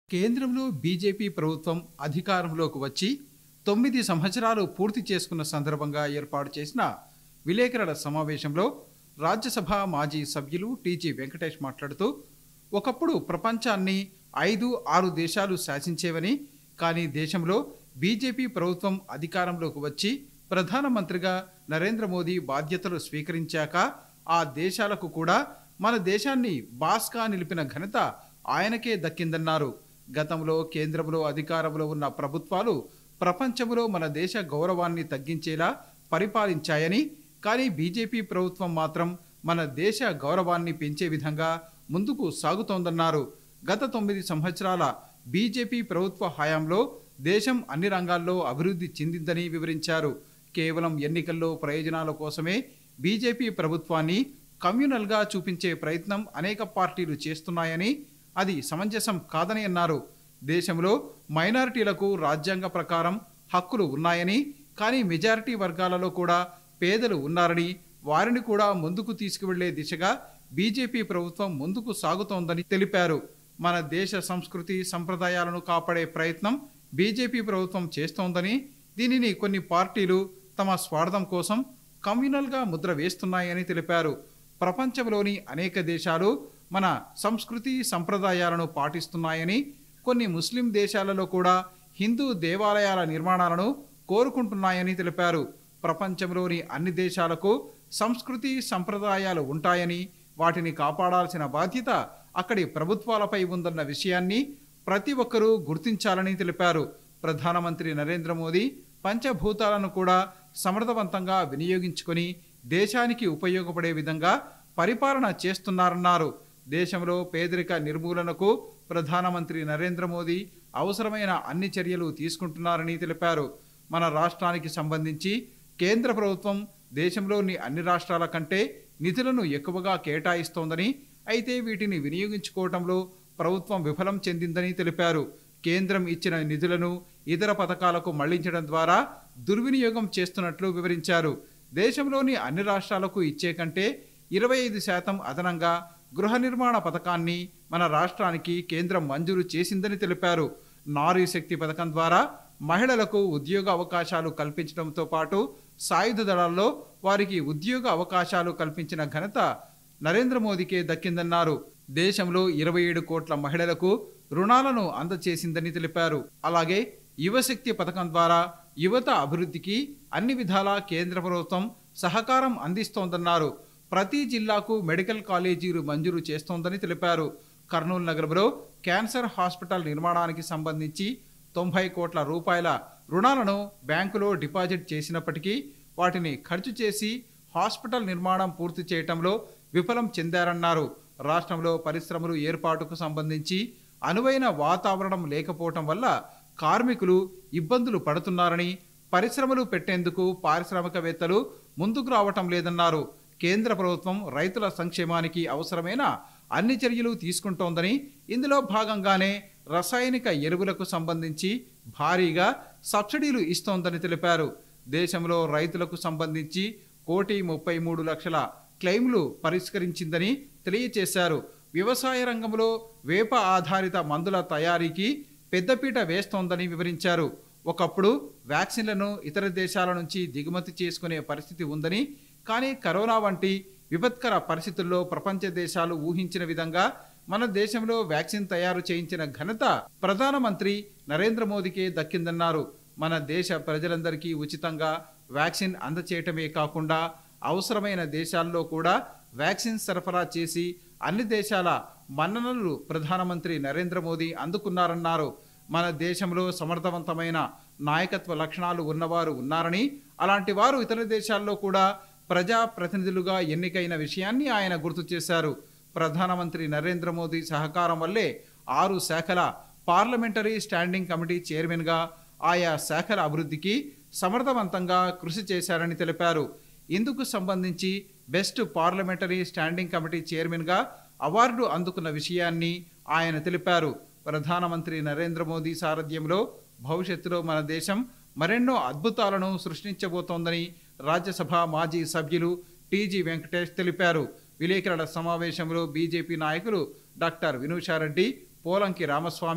కేంద్రంలో బీజేపీ ప్రభుత్వం అధికారంలోకి వచ్చి తొమ్మిది సంవత్సరాలు పూర్తి చేసుకున్న సందర్భంగా ఏర్పాటు చేసిన విలేకరుల సమావేశంలో రాజ్యసభ మాజీ సభ్యులు టీజీ వెంకటేష్ మాట్లాడుతూ ఒకప్పుడు ప్రపంచాన్ని ఐదు ఆరు దేశాలు శాసించేవని కానీ దేశంలో బీజేపీ ప్రభుత్వం అధికారంలోకి వచ్చి ప్రధానమంత్రిగా నరేంద్ర మోదీ బాధ్యతలు స్వీకరించాక ఆ దేశాలకు కూడా మన దేశాన్ని బాస్గా నిలిపిన ఘనత ఆయనకే దక్కిందన్నారు గతంలో కేంద్రంలో అధికారంలో ఉన్న ప్రభుత్వాలు ప్రపంచంలో మన దేశ గౌరవాన్ని తగ్గించేలా పరిపాలించాయని కానీ బీజేపీ ప్రభుత్వం మాత్రం మన దేశ గౌరవాన్ని పెంచే విధంగా ముందుకు సాగుతోందన్నారు గత తొమ్మిది సంవత్సరాల బీజేపీ ప్రభుత్వ హయాంలో దేశం అన్ని రంగాల్లో అభివృద్ధి చెందిందని వివరించారు కేవలం ఎన్నికల్లో ప్రయోజనాల కోసమే బీజేపీ ప్రభుత్వాన్ని కమ్యూనల్గా చూపించే ప్రయత్నం అనేక పార్టీలు చేస్తున్నాయని అది సమంజసం కాదని అన్నారు దేశంలో మైనారిటీలకు రాజ్యాంగ ప్రకారం హక్కులు ఉన్నాయని కానీ మెజారిటీ వర్గాలలో కూడా పేదలు ఉన్నారని వారిని కూడా ముందుకు తీసుకువెళ్లే దిశగా బీజేపీ ప్రభుత్వం ముందుకు సాగుతోందని తెలిపారు మన దేశ సంస్కృతి సంప్రదాయాలను కాపాడే ప్రయత్నం బీజేపీ ప్రభుత్వం చేస్తోందని దీనిని కొన్ని పార్టీలు తమ స్వార్థం కోసం కమ్యూనల్గా ముద్ర వేస్తున్నాయని తెలిపారు ప్రపంచంలోని అనేక దేశాలు మన సంస్కృతి సంప్రదాయాలను పాటిస్తున్నాయని కొన్ని ముస్లిం దేశాలలో కూడా హిందూ దేవాలయాల నిర్మాణాలను కోరుకుంటున్నాయని తెలిపారు ప్రపంచంలోని అన్ని దేశాలకు సంస్కృతి సంప్రదాయాలు ఉంటాయని వాటిని కాపాడాల్సిన బాధ్యత అక్కడి ప్రభుత్వాలపై ఉందన్న విషయాన్ని ప్రతి ఒక్కరూ గుర్తించాలని తెలిపారు ప్రధానమంత్రి నరేంద్ర మోదీ పంచభూతాలను కూడా సమర్థవంతంగా వినియోగించుకొని దేశానికి ఉపయోగపడే విధంగా పరిపాలన చేస్తున్నారన్నారు దేశంలో పేదరిక నిర్మూలనకు ప్రధానమంత్రి నరేంద్ర మోదీ అవసరమైన అన్ని చర్యలు తీసుకుంటున్నారని తెలిపారు మన రాష్ట్రానికి సంబంధించి కేంద్ర ప్రభుత్వం దేశంలోని అన్ని రాష్ట్రాల కంటే నిధులను ఎక్కువగా కేటాయిస్తోందని అయితే వీటిని వినియోగించుకోవటంలో ప్రభుత్వం విఫలం చెందిందని తెలిపారు కేంద్రం ఇచ్చిన నిధులను ఇతర పథకాలకు మళ్లించడం ద్వారా దుర్వినియోగం చేస్తున్నట్లు వివరించారు దేశంలోని అన్ని రాష్ట్రాలకు ఇచ్చే కంటే ఇరవై ఐదు శాతం అదనంగా గృహ నిర్మాణ పథకాన్ని మన రాష్ట్రానికి కేంద్రం మంజూరు చేసిందని తెలిపారు నారీ శక్తి పథకం ద్వారా మహిళలకు ఉద్యోగ అవకాశాలు కల్పించడంతో పాటు సాయుధ దళాల్లో వారికి ఉద్యోగ అవకాశాలు కల్పించిన ఘనత నరేంద్ర మోదీకే దక్కిందన్నారు దేశంలో ఇరవై ఏడు కోట్ల మహిళలకు రుణాలను అందచేసిందని తెలిపారు అలాగే యువశక్తి పథకం ద్వారా యువత అభివృద్ధికి అన్ని విధాలా కేంద్ర ప్రభుత్వం సహకారం అందిస్తోందన్నారు ప్రతి జిల్లాకు మెడికల్ కాలేజీలు మంజూరు చేస్తోందని తెలిపారు కర్నూలు నగరంలో క్యాన్సర్ హాస్పిటల్ నిర్మాణానికి సంబంధించి తొంభై కోట్ల రూపాయల రుణాలను బ్యాంకులో డిపాజిట్ చేసినప్పటికీ వాటిని ఖర్చు చేసి హాస్పిటల్ నిర్మాణం పూర్తి చేయటంలో విఫలం చెందారన్నారు రాష్ట్రంలో పరిశ్రమలు ఏర్పాటుకు సంబంధించి అనువైన వాతావరణం లేకపోవటం వల్ల కార్మికులు ఇబ్బందులు పడుతున్నారని పరిశ్రమలు పెట్టేందుకు పారిశ్రామికవేత్తలు ముందుకు రావటం లేదన్నారు కేంద్ర ప్రభుత్వం రైతుల సంక్షేమానికి అవసరమైన అన్ని చర్యలు తీసుకుంటోందని ఇందులో భాగంగానే రసాయనిక ఎరువులకు సంబంధించి భారీగా సబ్సిడీలు ఇస్తోందని తెలిపారు దేశంలో రైతులకు సంబంధించి కోటి ముప్పై మూడు లక్షల క్లెయిమ్లు పరిష్కరించిందని తెలియచేశారు వ్యవసాయ రంగంలో వేప ఆధారిత మందుల తయారీకి పెద్దపీట వేస్తోందని వివరించారు ఒకప్పుడు వ్యాక్సిన్లను ఇతర దేశాల నుంచి దిగుమతి చేసుకునే పరిస్థితి ఉందని కానీ కరోనా వంటి విపత్కర పరిస్థితుల్లో ప్రపంచ దేశాలు ఊహించిన విధంగా మన దేశంలో వ్యాక్సిన్ తయారు చేయించిన ఘనత ప్రధానమంత్రి నరేంద్ర మోదీకే దక్కిందన్నారు మన దేశ ప్రజలందరికీ ఉచితంగా వ్యాక్సిన్ అందచేయటమే కాకుండా అవసరమైన దేశాల్లో కూడా వ్యాక్సిన్ సరఫరా చేసి అన్ని దేశాల మన్ననలు ప్రధానమంత్రి నరేంద్ర మోదీ అందుకున్నారన్నారు మన దేశంలో సమర్థవంతమైన నాయకత్వ లక్షణాలు ఉన్నవారు ఉన్నారని అలాంటి వారు ఇతర దేశాల్లో కూడా ప్రజా ప్రతినిధులుగా ఎన్నికైన విషయాన్ని ఆయన గుర్తు చేశారు ప్రధానమంత్రి నరేంద్ర మోదీ సహకారం వల్లే ఆరు శాఖల పార్లమెంటరీ స్టాండింగ్ కమిటీ చైర్మన్గా ఆయా శాఖల అభివృద్ధికి సమర్థవంతంగా కృషి చేశారని తెలిపారు ఇందుకు సంబంధించి బెస్ట్ పార్లమెంటరీ స్టాండింగ్ కమిటీ చైర్మన్గా అవార్డు అందుకున్న విషయాన్ని ఆయన తెలిపారు ప్రధానమంత్రి నరేంద్ర మోదీ సారథ్యంలో భవిష్యత్తులో మన దేశం మరెన్నో అద్భుతాలను సృష్టించబోతోందని రాజ్యసభ మాజీ సభ్యులు టీజీ వెంకటేష్ తెలిపారు విలేకరుల సమావేశంలో బీజేపీ నాయకులు డాక్టర్ వినూషారెడ్డి పోలంకి రామస్వామి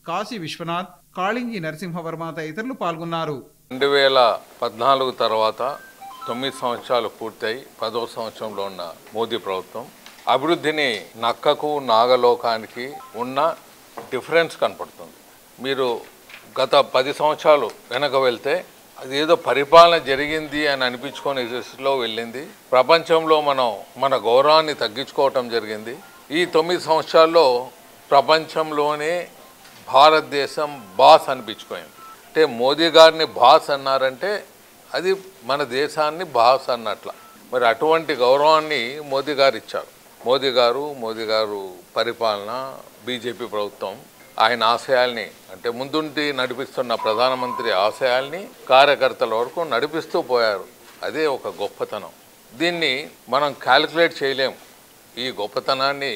కాశీ విశ్వనాథ్ కాళింగి నరసింహవర్మ తదితరులు పాల్గొన్నారు రెండు వేల పద్నాలుగు తర్వాత తొమ్మిది సంవత్సరాలు పూర్తయి పదో సంవత్సరంలో ఉన్న మోదీ ప్రభుత్వం అభివృద్ధిని నక్కకు నాగలోకానికి ఉన్న డిఫరెన్స్ కనపడుతుంది మీరు గత పది సంవత్సరాలు వెనక వెళ్తే అది ఏదో పరిపాలన జరిగింది అని అనిపించుకొని దృష్టిలో వెళ్ళింది ప్రపంచంలో మనం మన గౌరవాన్ని తగ్గించుకోవటం జరిగింది ఈ తొమ్మిది సంవత్సరాల్లో ప్రపంచంలోనే భారతదేశం బాస్ అనిపించుకోయింది అంటే మోదీ గారిని బాస్ అన్నారంటే అది మన దేశాన్ని బాస్ అన్నట్ల మరి అటువంటి గౌరవాన్ని మోదీ గారు ఇచ్చారు మోదీ గారు మోదీ గారు పరిపాలన బీజేపీ ప్రభుత్వం ఆయన ఆశయాల్ని అంటే ముందుండి నడిపిస్తున్న ప్రధానమంత్రి ఆశయాల్ని కార్యకర్తల వరకు నడిపిస్తూ పోయారు అదే ఒక గొప్పతనం దీన్ని మనం క్యాలిక్యులేట్ చేయలేం ఈ గొప్పతనాన్ని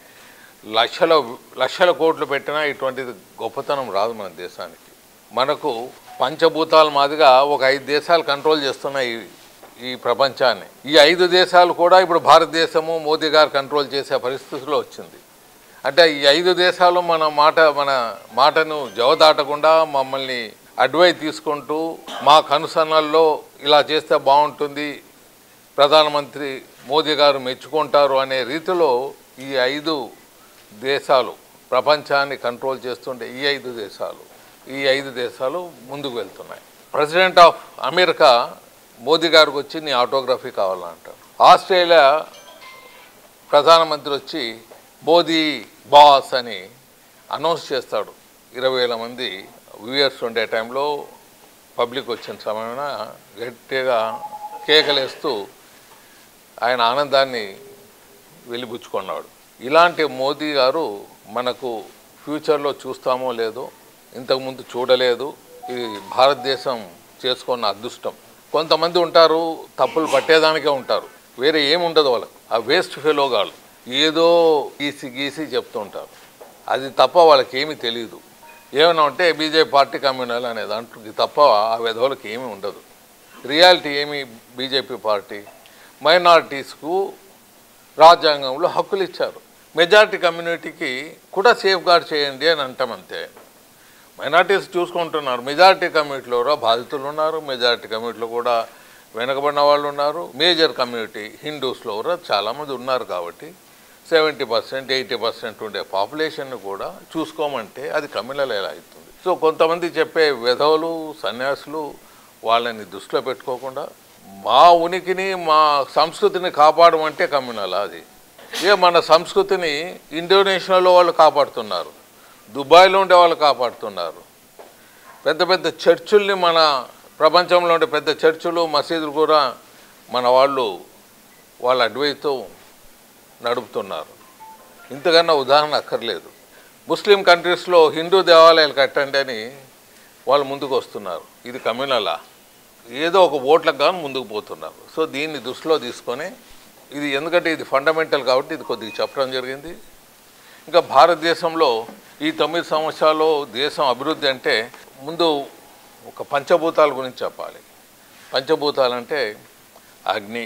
లక్షల లక్షల కోట్లు పెట్టినా ఇటువంటిది గొప్పతనం రాదు మన దేశానికి మనకు పంచభూతాల మాదిగా ఒక ఐదు దేశాలు కంట్రోల్ చేస్తున్నాయి ఈ- ఈ ప్రపంచాన్ని ఈ ఐదు దేశాలు కూడా ఇప్పుడు భారతదేశము మోదీ గారు కంట్రోల్ చేసే పరిస్థితిలో వచ్చింది అంటే ఈ ఐదు దేశాలు మన మాట మన మాటను జవదాటకుండా మమ్మల్ని అడ్వైస్ తీసుకుంటూ మా కనుసన్నల్లో ఇలా చేస్తే బాగుంటుంది ప్రధానమంత్రి మోదీ గారు మెచ్చుకుంటారు అనే రీతిలో ఈ ఐదు దేశాలు ప్రపంచాన్ని కంట్రోల్ చేస్తుండే ఈ ఐదు దేశాలు ఈ ఐదు దేశాలు ముందుకు వెళ్తున్నాయి ప్రెసిడెంట్ ఆఫ్ అమెరికా మోదీ గారికి వచ్చి నీ ఆటోగ్రఫీ కావాలంటారు ఆస్ట్రేలియా ప్రధానమంత్రి వచ్చి మోదీ బాస్ అని అనౌన్స్ చేస్తాడు ఇరవై వేల మంది వ్యూయర్స్ ఉండే టైంలో పబ్లిక్ వచ్చిన సమయన గట్టిగా కేకలేస్తూ ఆయన ఆనందాన్ని వెలిబుచ్చుకున్నాడు ఇలాంటి మోదీ గారు మనకు ఫ్యూచర్లో చూస్తామో లేదో ఇంతకుముందు చూడలేదు ఇది భారతదేశం చేసుకున్న అదృష్టం కొంతమంది ఉంటారు తప్పులు పట్టేదానికే ఉంటారు వేరే ఏముండదు వాళ్ళకు ఆ వేస్ట్ ఫెలోగాళ్ళు ఏదో గీసి గీసి చెప్తూ ఉంటారు అది తప్ప వాళ్ళకి ఏమీ తెలియదు ఏమైనా ఉంటే బీజేపీ పార్టీ కమ్యూనల్ అనే దాంట్లో తప్ప ఆ విధవులకి ఏమీ ఉండదు రియాలిటీ ఏమి బీజేపీ పార్టీ మైనారిటీస్కు రాజ్యాంగంలో హక్కులు ఇచ్చారు మెజారిటీ కమ్యూనిటీకి కూడా సేఫ్ గార్డ్ చేయండి అని అంటాం అంతే మైనార్టీస్ చూసుకుంటున్నారు మెజారిటీ కమ్యూనిటీలో కూడా బాధితులు ఉన్నారు మెజారిటీ కమ్యూనిటీలో కూడా వెనకబడిన వాళ్ళు ఉన్నారు మేజర్ కమ్యూనిటీ హిందూస్లో కూడా చాలామంది ఉన్నారు కాబట్టి సెవెంటీ పర్సెంట్ ఎయిటీ పర్సెంట్ ఉండే పాపులేషన్ కూడా చూసుకోమంటే అది కమ్యూనల్ ఎలా అవుతుంది సో కొంతమంది చెప్పే విధవులు సన్యాసులు వాళ్ళని దృష్టిలో పెట్టుకోకుండా మా ఉనికిని మా సంస్కృతిని కాపాడమంటే కమ్యూనల్ అది ఏ మన సంస్కృతిని ఇండోనేషియాలో వాళ్ళు కాపాడుతున్నారు దుబాయ్లో ఉండే వాళ్ళు కాపాడుతున్నారు పెద్ద పెద్ద చర్చుల్ని మన ప్రపంచంలో ఉండే పెద్ద చర్చులు మసీదులు కూడా మన వాళ్ళు వాళ్ళ అడ్వైతో నడుపుతున్నారు ఇంతకన్నా ఉదాహరణ అక్కర్లేదు ముస్లిం కంట్రీస్లో హిందూ దేవాలయాలు కట్టండి అని వాళ్ళు ముందుకు వస్తున్నారు ఇది కమ్యూనలా ఏదో ఒక ఓట్లకు కానీ ముందుకు పోతున్నారు సో దీన్ని దృష్టిలో తీసుకొని ఇది ఎందుకంటే ఇది ఫండమెంటల్ కాబట్టి ఇది కొద్దిగా చెప్పడం జరిగింది ఇంకా భారతదేశంలో ఈ తొమ్మిది సంవత్సరాల్లో దేశం అభివృద్ధి అంటే ముందు ఒక పంచభూతాల గురించి చెప్పాలి పంచభూతాలు అంటే అగ్ని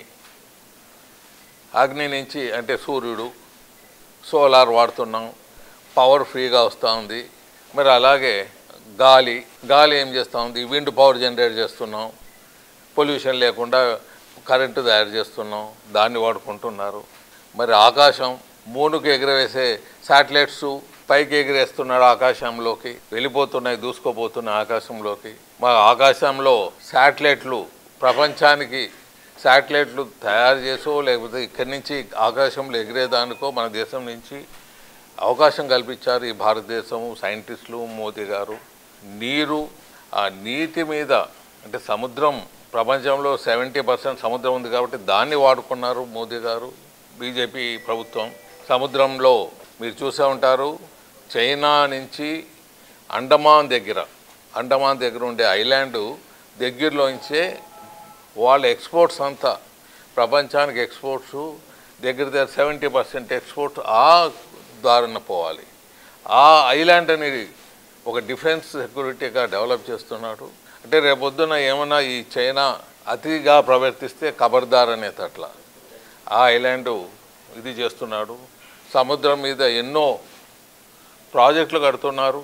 అగ్ని నుంచి అంటే సూర్యుడు సోలార్ వాడుతున్నాం పవర్ ఫ్రీగా వస్తూ ఉంది మరి అలాగే గాలి గాలి ఏం చేస్తూ ఉంది విండ్ పవర్ జనరేట్ చేస్తున్నాం పొల్యూషన్ లేకుండా కరెంటు తయారు చేస్తున్నాం దాన్ని వాడుకుంటున్నారు మరి ఆకాశం మూనుకు ఎగిరవేసే శాటిలైట్స్ పైకి ఎగిరేస్తున్నాడు ఆకాశంలోకి వెళ్ళిపోతున్నాయి దూసుకోపోతున్నాయి ఆకాశంలోకి మా ఆకాశంలో శాటిలైట్లు ప్రపంచానికి శాటిలైట్లు తయారు చేసో లేకపోతే ఇక్కడి నుంచి ఆకాశంలో ఎగిరేదానికో మన దేశం నుంచి అవకాశం కల్పించారు ఈ భారతదేశము సైంటిస్టులు మోదీ గారు నీరు ఆ నీటి మీద అంటే సముద్రం ప్రపంచంలో సెవెంటీ పర్సెంట్ సముద్రం ఉంది కాబట్టి దాన్ని వాడుకున్నారు మోదీ గారు బీజేపీ ప్రభుత్వం సముద్రంలో మీరు చూసే ఉంటారు చైనా నుంచి అండమాన్ దగ్గర అండమాన్ దగ్గర ఉండే ఐలాండ్ దగ్గరలోంచే వాళ్ళ ఎక్స్పోర్ట్స్ అంతా ప్రపంచానికి ఎక్స్పోర్ట్స్ దగ్గర దగ్గర సెవెంటీ పర్సెంట్ ఎక్స్పోర్ట్ ఆ దారిన పోవాలి ఆ ఐలాండ్ అనేది ఒక డిఫెన్స్ సెక్యూరిటీగా డెవలప్ చేస్తున్నాడు అంటే రేపొద్దున ఏమన్నా ఈ చైనా అతిగా ప్రవర్తిస్తే ఖబర్దార్ అనే తట్ల ఆ ఐలాండ్ ఇది చేస్తున్నాడు సముద్రం మీద ఎన్నో ప్రాజెక్టులు కడుతున్నారు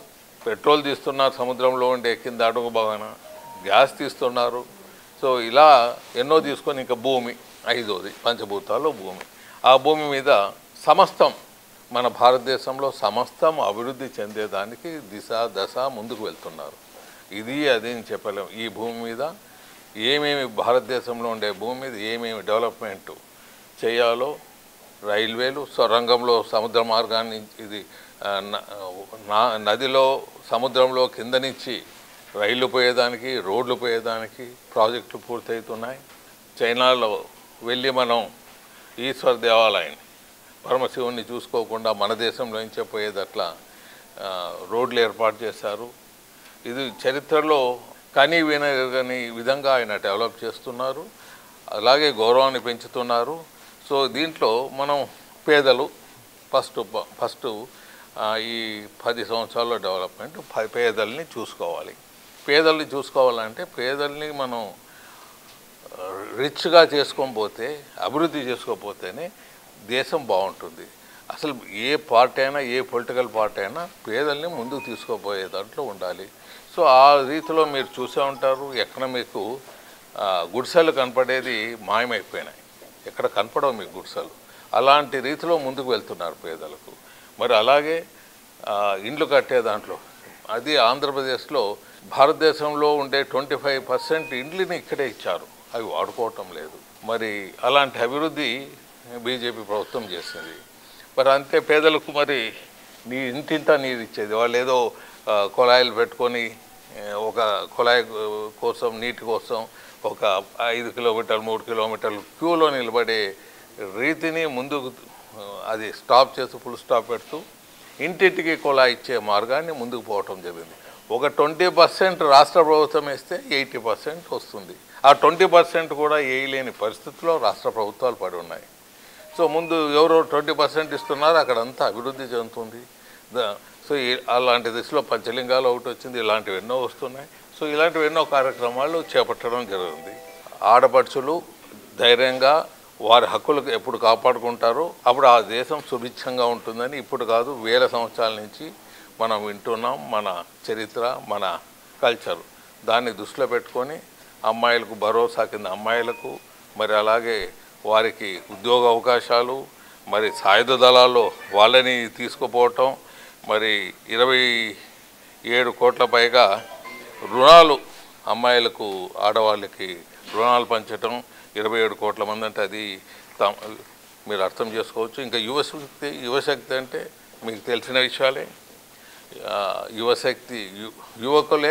పెట్రోల్ తీస్తున్నారు సముద్రంలో ఉండే కింద అడుగు భాగాన గ్యాస్ తీస్తున్నారు సో ఇలా ఎన్నో తీసుకొని ఇంకా భూమి ఐదోది పంచభూతాల్లో భూమి ఆ భూమి మీద సమస్తం మన భారతదేశంలో సమస్తం అభివృద్ధి చెందేదానికి దిశ దశ ముందుకు వెళ్తున్నారు ఇది అది అని చెప్పలేము ఈ భూమి మీద ఏమేమి భారతదేశంలో ఉండే భూమి మీద ఏమేమి డెవలప్మెంట్ చేయాలో రైల్వేలు సొరంగంలో సముద్ర మార్గాన్ని ఇది ఆ, న- నా- నదిలో సముద్రంలో కింద నుంచి రైళ్లు పోయేదానికి రోడ్లు పోయేదానికి ప్రాజెక్టులు పూర్తవుతున్నాయి చైనాలో వెళ్ళి మనం ఈశ్వర దేవాలయాన్ని పరమశివుణ్ణి చూసుకోకుండా మన దేశంలో నుంచే పోయేది అట్లా ఆ, రోడ్లు ఏర్పాటు చేశారు ఇది చరిత్రలో కనీ వినగని విధంగా ఆయన డెవలప్ చేస్తున్నారు అలాగే గౌరవాన్ని పెంచుతున్నారు సో దీంట్లో మనం పేదలు ఫస్ట్ ప- ఫస్ట్ ఆ, ఈ పది సంవత్సరాల్లో డెవలప్మెంట్ ప- పేదల్ని చూసుకోవాలి పేదల్ని చూసుకోవాలంటే పేదల్ని మనం రిచ్గా చేసుకొని పోతే అభివృద్ధి చేసుకోకపోతేనే దేశం బాగుంటుంది అసలు ఏ పార్టీ అయినా ఏ పొలిటికల్ పార్టీ అయినా పేదల్ని ముందుకు తీసుకుపోయే దాంట్లో ఉండాలి సో ఆ రీతిలో మీరు చూసే ఉంటారు ఎక్కడ మీకు ఆ, గుడిసెలు కనపడేది మాయమైపోయినాయి ఎక్కడ కనపడవు మీకు గుడిసెలు అలాంటి రీతిలో ముందుకు వెళ్తున్నారు పేదలకు మరి అలాగే ఆ, ఇండ్లు కట్టే దాంట్లో అది ఆంధ్రప్రదేశ్లో భారతదేశంలో ఉండే ట్వంటీ ఫైవ్ పర్సెంట్ ఇండ్లని ఇక్కడే ఇచ్చారు అవి వాడుకోవటం లేదు మరి అలాంటి అభివృద్ధి బీజేపీ ప్రభుత్వం చేసింది మరి అంతే పేదలకు మరి నీ ఇంటింటా నీరు ఇచ్చేది వాళ్ళు ఏదో ఆ, కుళాయిలు పెట్టుకొని ఆ, ఒక కుళాయి కోసం నీటి కోసం ఒక ఐదు కిలోమీటర్లు మూడు కిలోమీటర్లు క్యూలో నిలబడే రీతిని ముందుకు ఆ, అది స్టాప్ చేసి ఫుల్ స్టాప్ పెడుతూ ఇంటింటికి కుళాయి ఇచ్చే మార్గాన్ని ముందుకు పోవటం జరిగింది ఒక ట్వంటీ పర్సెంట్ రాష్ట్ర ప్రభుత్వం వేస్తే ఎయిటీ పర్సెంట్ వస్తుంది ఆ ట్వంటీ పర్సెంట్ కూడా వేయలేని పరిస్థితిలో రాష్ట్ర ప్రభుత్వాలు పడి ఉన్నాయి సో ముందు ఎవరో ట్వంటీ పర్సెంట్ ఇస్తున్నారు అక్కడంతా అభివృద్ధి చెందుతుంది ద- సో ఈ- అలాంటి దిశలో పంచలింగాలు ఒకటి వచ్చింది ఇలాంటివి ఎన్నో వస్తున్నాయి సో ఇలాంటివి ఎన్నో కార్యక్రమాలు చేపట్టడం జరుగుతుంది ఆడపడుచులు ధైర్యంగా వారి హక్కులకు ఎప్పుడు కాపాడుకుంటారో అప్పుడు ఆ దేశం సుభిక్షంగా ఉంటుందని ఇప్పుడు కాదు వేల సంవత్సరాల నుంచి మనం వింటున్నాం మన చరిత్ర మన కల్చర్ దాన్ని దృష్టిలో పెట్టుకొని అమ్మాయిలకు భరోసా కింద అమ్మాయిలకు మరి అలాగే వారికి ఉద్యోగ అవకాశాలు మరి సాయుధ దళాల్లో వాళ్ళని తీసుకుపోవటం మరి ఇరవై ఏడు కోట్ల పైగా రుణాలు అమ్మాయిలకు ఆడవాళ్ళకి రుణాలు పంచటం ఇరవై ఏడు కోట్ల మంది అంటే అది తా- మీరు అర్థం చేసుకోవచ్చు ఇంకా యువశక్తి యువశక్తి అంటే మీకు తెలిసిన విషయాలే ఆ, యువశక్తి యు యువకులే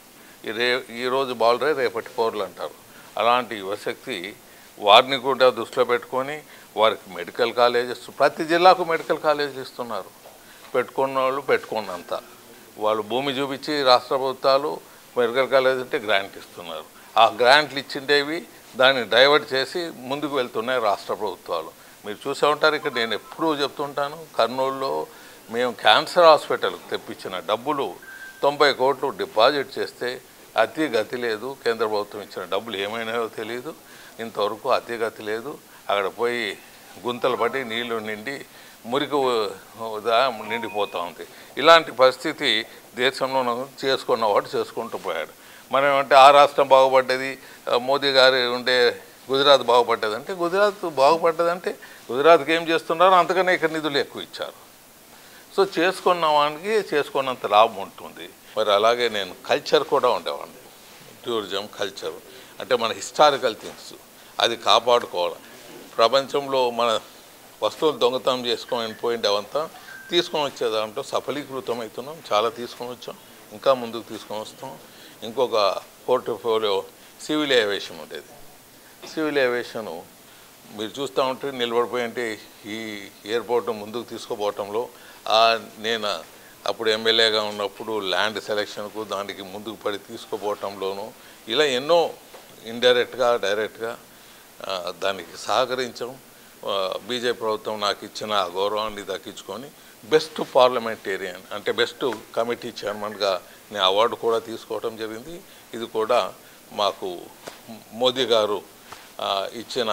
ఈ రే ఈరోజు బాలురే రేపటి పౌరులు అంటారు అలాంటి యువశక్తి వారిని కూడా దృష్టిలో పెట్టుకొని వారికి మెడికల్ కాలేజెస్ ప్రతి జిల్లాకు మెడికల్ కాలేజీలు ఇస్తున్నారు పెట్టుకున్న వాళ్ళు పెట్టుకున్నంత వాళ్ళు భూమి చూపించి రాష్ట్ర ప్రభుత్వాలు మెడికల్ కాలేజ్ అంటే గ్రాంట్ ఇస్తున్నారు ఆ గ్రాంట్లు ఇచ్చిండేవి దాన్ని డైవర్ట్ చేసి ముందుకు వెళ్తున్నాయి రాష్ట్ర ప్రభుత్వాలు మీరు చూసే ఉంటారు ఇక్కడ నేను ఎప్పుడూ చెప్తుంటాను కర్నూలులో మేము క్యాన్సర్ హాస్పిటల్కి తెప్పించిన డబ్బులు తొంభై కోట్లు డిపాజిట్ చేస్తే అతి గతి లేదు కేంద్ర ప్రభుత్వం ఇచ్చిన డబ్బులు ఏమైనాయో తెలియదు ఇంతవరకు అతి గతి లేదు అక్కడ పోయి గుంతలు పడి నీళ్లు నిండి మురికి దా నిండిపోతూ ఉంది ఇలాంటి పరిస్థితి దేశంలో చేసుకున్నవాడు చేసుకుంటూ పోయాడు మనం ఏమంటే ఆ రాష్ట్రం బాగుపడ్డది ఆ, మోదీ గారు ఉండే గుజరాత్ బాగుపడ్డది అంటే గుజరాత్ బాగుపడ్డదంటే గుజరాత్కి ఏం చేస్తున్నారో అంతకనే ఇక్కడ నిధులు ఎక్కువ ఇచ్చారు సో చేసుకున్న వానికి చేసుకున్నంత లాభం ఉంటుంది మరి అలాగే నేను కల్చర్ కూడా ఉండేవాడిని టూరిజం కల్చర్ అంటే మన హిస్టారికల్ థింగ్స్ అది కాపాడుకోవాలి ప్రపంచంలో మన వస్తువులు దొంగతనం చేసుకొని పోయిండేవంతా తీసుకొని వచ్చే దాంట్లో సఫలీకృతం అవుతున్నాం చాలా తీసుకొని వచ్చాం ఇంకా ముందుకు తీసుకొని వస్తాం ఇంకొక పోర్ట్ఫోలియో సివిల్ ఏవియేషన్ ఉండేది సివిల్ ఏవియేషను మీరు చూస్తూ ఉంటే నిలబడిపోయింటే ఈ ఎయిర్పోర్ట్ ముందుకు తీసుకుపోవటంలో ఆ నేను అప్పుడు ఎమ్మెల్యేగా ఉన్నప్పుడు ల్యాండ్ సెలక్షన్కు దానికి ముందుకు పడి తీసుకుపోవటంలోనూ ఇలా ఎన్నో ఇండైరెక్ట్గా డైరెక్ట్గా ఆ, దానికి సహకరించాం బీజేపీ ప్రభుత్వం నాకు ఇచ్చిన ఆ గౌరవాన్ని దక్కించుకొని బెస్ట్ పార్లమెంటేరియన్ అంటే బెస్ట్ కమిటీ చైర్మన్గా నేను అవార్డు కూడా తీసుకోవడం జరిగింది ఇది కూడా మాకు మోదీ గారు ఆ, ఇచ్చిన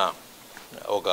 ఒక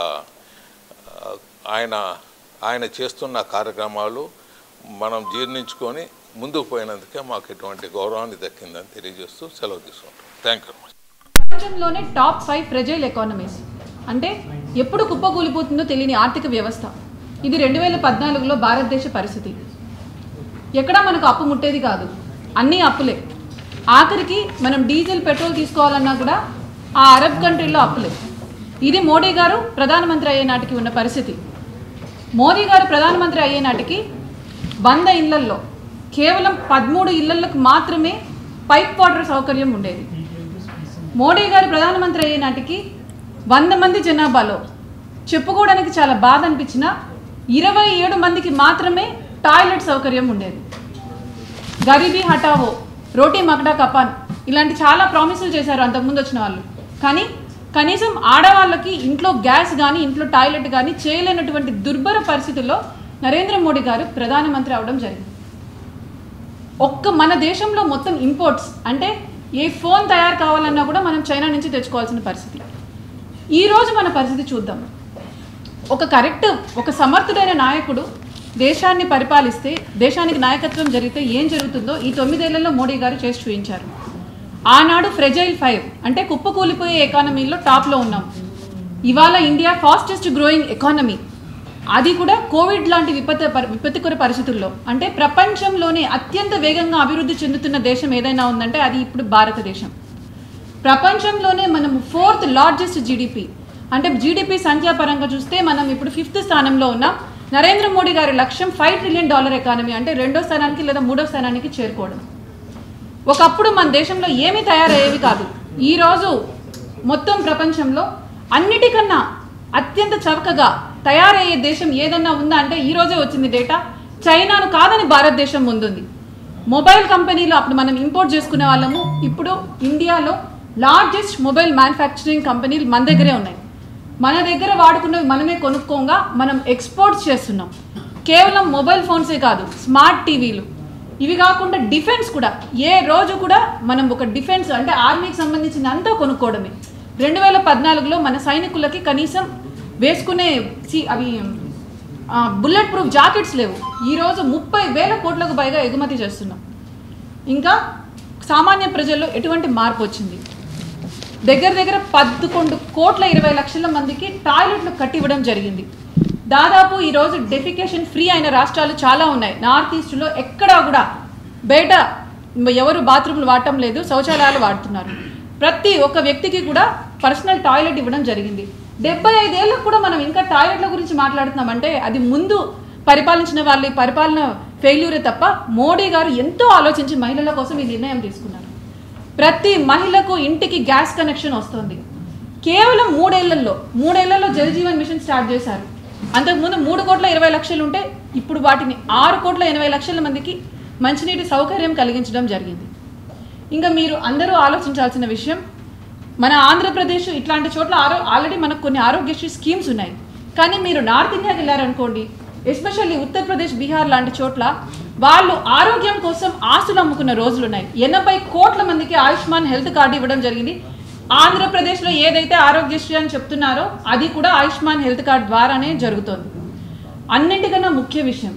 ఆ, ఆయన ఆయన చేస్తున్న కార్యక్రమాలు మనం జీర్ణించుకొని ముందుకు పోయినందుకే మాకు ఇటువంటి గౌరవాన్ని దక్కిందని తెలియజేస్తూ సెలవు తీసుకుంటాం థ్యాంక్ యూ ప్రపంచంలోనే టాప్ ఫైవ్ ఫ్రెజైల్ ఎకానమీస్ అంటే ఎప్పుడు కుప్పకూలిపోతుందో తెలియని ఆర్థిక వ్యవస్థ ఇది రెండు వేల పద్నాలుగులో భారతదేశ పరిస్థితి ఎక్కడా మనకు అప్పు ముట్టేది కాదు అన్నీ అప్పులే ఆఖరికి మనం డీజిల్ పెట్రోల్ తీసుకోవాలన్నా కూడా ఆ అరబ్ కంట్రీలో అప్పులే ఇది మోడీ గారు ప్రధానమంత్రి అయ్యే నాటికి ఉన్న పరిస్థితి మోదీ గారు ప్రధానమంత్రి అయ్యే నాటికి వంద ఇళ్లల్లో కేవలం పదమూడు ఇళ్లకు మాత్రమే పైప్ వాటర్ సౌకర్యం ఉండేది మోడీ గారు ప్రధానమంత్రి అయ్యే నాటికి వంద మంది జనాభాలో చెప్పుకోవడానికి చాలా బాధ అనిపించిన ఇరవై ఏడు మందికి మాత్రమే టాయిలెట్ సౌకర్యం ఉండేది గరీబీ హటావో రోటీ మకడా కపాన్ ఇలాంటి చాలా ప్రామిసులు చేశారు అంతకుముందు వచ్చిన వాళ్ళు కానీ కనీసం ఆడవాళ్ళకి ఇంట్లో గ్యాస్ కానీ ఇంట్లో టాయిలెట్ కానీ చేయలేనటువంటి దుర్భర పరిస్థితుల్లో నరేంద్ర మోడీ గారు ప్రధానమంత్రి అవడం జరిగింది ఒక్క మన దేశంలో మొత్తం ఇంపోర్ట్స్ అంటే ఏ ఫోన్ తయారు కావాలన్నా కూడా మనం చైనా నుంచి తెచ్చుకోవాల్సిన పరిస్థితి ఈ రోజు మన పరిస్థితి చూద్దాం ఒక కరెక్ట్ ఒక సమర్థుడైన నాయకుడు దేశాన్ని పరిపాలిస్తే దేశానికి నాయకత్వం జరిగితే ఏం జరుగుతుందో ఈ తొమ్మిదేళ్లలో మోడీ గారు చేసి చూపించారు ఆనాడు ఫ్రెజైల్ ఫైవ్ అంటే కుప్పకూలిపోయే ఎకానమీలో టాప్లో ఉన్నాం ఇవాళ ఇండియా ఫాస్టెస్ట్ గ్రోయింగ్ ఎకానమీ అది కూడా కోవిడ్ లాంటి విపత్తు పరి- విపత్తికర పరిస్థితుల్లో అంటే ప్రపంచంలోనే అత్యంత వేగంగా అభివృద్ధి చెందుతున్న దేశం ఏదైనా ఉందంటే అది ఇప్పుడు భారతదేశం ప్రపంచంలోనే మనం ఫోర్త్ లార్జెస్ట్ జీడిపి అంటే జీడిపి సంఖ్యాపరంగా చూస్తే మనం ఇప్పుడు ఫిఫ్త్ స్థానంలో ఉన్నాం నరేంద్ర మోడీ గారి లక్ష్యం ఫైవ్ ట్రిలియన్ డాలర్ ఎకానమీ అంటే రెండో స్థానానికి లేదా మూడో స్థానానికి చేరుకోవడం ఒకప్పుడు మన దేశంలో ఏమీ తయారయ్యేవి కాదు ఈరోజు మొత్తం ప్రపంచంలో అన్నిటికన్నా అత్యంత చవకగా తయారయ్యే దేశం ఏదన్నా ఉందా అంటే ఈ రోజే వచ్చింది డేటా చైనాను కాదని భారతదేశం ముందుంది మొబైల్ కంపెనీలు అప్పుడు మనం ఇంపోర్ట్ చేసుకునే వాళ్ళము ఇప్పుడు ఇండియాలో లార్జెస్ట్ మొబైల్ మ్యానుఫ్యాక్చరింగ్ కంపెనీలు మన దగ్గరే ఉన్నాయి మన దగ్గర వాడుకున్నవి మనమే కొనుక్కోగా మనం ఎక్స్పోర్ట్స్ చేస్తున్నాం కేవలం మొబైల్ ఫోన్సే కాదు స్మార్ట్ టీవీలు ఇవి కాకుండా డిఫెన్స్ కూడా ఏ రోజు కూడా మనం ఒక డిఫెన్స్ అంటే ఆర్మీకి సంబంధించిన అంతా కొనుక్కోవడమే రెండు వేల పద్నాలుగులో మన సైనికులకి కనీసం వేసుకునే సి- అవి బుల్లెట్ ప్రూఫ్ జాకెట్స్ లేవు ఈరోజు ముప్పై వేల కోట్లకు పైగా ఎగుమతి చేస్తున్నాం ఇంకా సామాన్య ప్రజల్లో ఎటువంటి మార్పు వచ్చింది దగ్గర దగ్గర పదకొండు కోట్ల ఇరవై లక్షల మందికి టాయిలెట్లు కట్టివ్వడం జరిగింది దాదాపు ఈరోజు డెఫికేషన్ ఫ్రీ అయిన రాష్ట్రాలు చాలా ఉన్నాయి నార్త్ ఈస్ట్లో ఎక్కడా కూడా బయట ఎవరు బాత్రూమ్లు వాడటం లేదు శౌచాలయాలు వాడుతున్నారు ప్రతి ఒక్క వ్యక్తికి కూడా పర్సనల్ టాయిలెట్ ఇవ్వడం జరిగింది డెబ్బై ఐదేళ్ళకు కూడా మనం ఇంకా టాయిలెట్ల గురించి మాట్లాడుతున్నామంటే అది ముందు పరిపాలించిన వాళ్ళ ఈ పరిపాలన ఫెయిల్యూరే తప్ప మోడీ గారు ఎంతో ఆలోచించి మహిళల కోసం ఈ నిర్ణయం తీసుకున్నారు ప్రతి మహిళకు ఇంటికి గ్యాస్ కనెక్షన్ వస్తుంది కేవలం మూడేళ్లలో మూడేళ్లలో జల్ జీవన్ మిషన్ స్టార్ట్ చేశారు అంతకుముందు మూడు కోట్ల ఇరవై లక్షలు ఉంటే ఇప్పుడు వాటిని ఆరు కోట్ల ఎనభై లక్షల మందికి మంచినీటి సౌకర్యం కలిగించడం జరిగింది ఇంకా మీరు అందరూ ఆలోచించాల్సిన విషయం మన ఆంధ్రప్రదేశ్ ఇట్లాంటి చోట్ల ఆరో ఆల్రెడీ మనకు కొన్ని ఆరోగ్యశ్రీ స్కీమ్స్ ఉన్నాయి కానీ మీరు నార్త్ ఇండియాకి వెళ్ళారనుకోండి ఎస్పెషల్లీ ఉత్తరప్రదేశ్ బీహార్ లాంటి చోట్ల వాళ్ళు ఆరోగ్యం కోసం ఆస్తులు అమ్ముకున్న రోజులు ఉన్నాయి ఎనభై కోట్ల మందికి ఆయుష్మాన్ హెల్త్ కార్డు ఇవ్వడం జరిగింది ఆంధ్రప్రదేశ్లో ఏదైతే ఆరోగ్యశ్రీ అని చెప్తున్నారో అది కూడా ఆయుష్మాన్ హెల్త్ కార్డ్ ద్వారానే జరుగుతోంది అన్నింటికన్నా ముఖ్య విషయం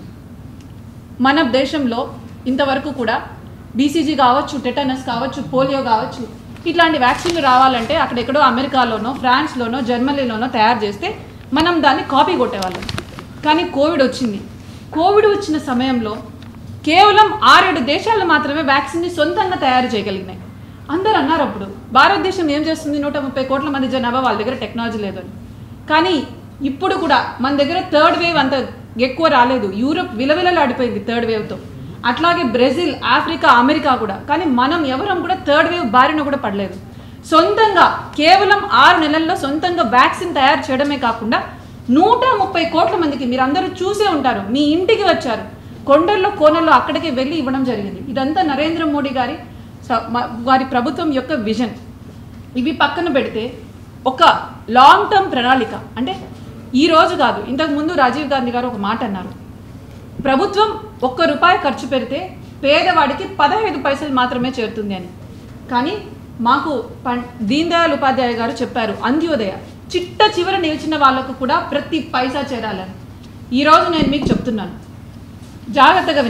మన దేశంలో ఇంతవరకు కూడా బీసీజీ కావచ్చు టెటనస్ కావచ్చు పోలియో కావచ్చు ఇట్లాంటి వ్యాక్సిన్లు రావాలంటే అక్కడెక్కడో అమెరికాలోనో ఫ్రాన్స్లోనో జర్మనీలోనో తయారు చేస్తే మనం దాన్ని కాపీ కొట్టేవాళ్ళం కానీ కోవిడ్ వచ్చింది కోవిడ్ వచ్చిన సమయంలో కేవలం ఆరేడు దేశాలు మాత్రమే వ్యాక్సిన్ని సొంతంగా తయారు చేయగలిగినాయి అందరు అన్నారు అప్పుడు భారతదేశం ఏం చేస్తుంది నూట ముప్పై కోట్ల మంది జనాభా వాళ్ళ దగ్గర టెక్నాలజీ లేదని కానీ ఇప్పుడు కూడా మన దగ్గర థర్డ్ వేవ్ అంత ఎక్కువ రాలేదు యూరోప్ విలవిలలాడిపోయింది థర్డ్ వేవ్తో అట్లాగే బ్రెజిల్ ఆఫ్రికా అమెరికా కూడా కానీ మనం ఎవరం కూడా థర్డ్ వేవ్ బారిన కూడా పడలేదు సొంతంగా కేవలం ఆరు నెలల్లో సొంతంగా వ్యాక్సిన్ తయారు చేయడమే కాకుండా నూట ముప్పై కోట్ల మందికి మీరు అందరూ చూసే ఉంటారు మీ ఇంటికి వచ్చారు కొండల్లో కోనల్లో అక్కడికి వెళ్ళి ఇవ్వడం జరిగింది ఇదంతా నరేంద్ర మోడీ గారి స- మ- వారి ప్రభుత్వం యొక్క విజన్ ఇవి పక్కన పెడితే ఒక లాంగ్ టర్మ్ ప్రణాళిక అంటే ఈ రోజు కాదు ఇంతకు ముందు రాజీవ్ గాంధీ గారు ఒక మాట అన్నారు ప్రభుత్వం ఒక్క రూపాయి ఖర్చు పెడితే పేదవాడికి పదహైదు పైసలు మాత్రమే చేరుతుంది అని కానీ మాకు పం- దీన్ దయాళ్ ఉపాధ్యాయ గారు చెప్పారు అంత్యోదయ చిట్ట చివర నిలిచిన వాళ్ళకు కూడా ప్రతి పైసా చేరాలని ఈరోజు నేను మీకు చెప్తున్నాను జాగ్రత్తగా వినండి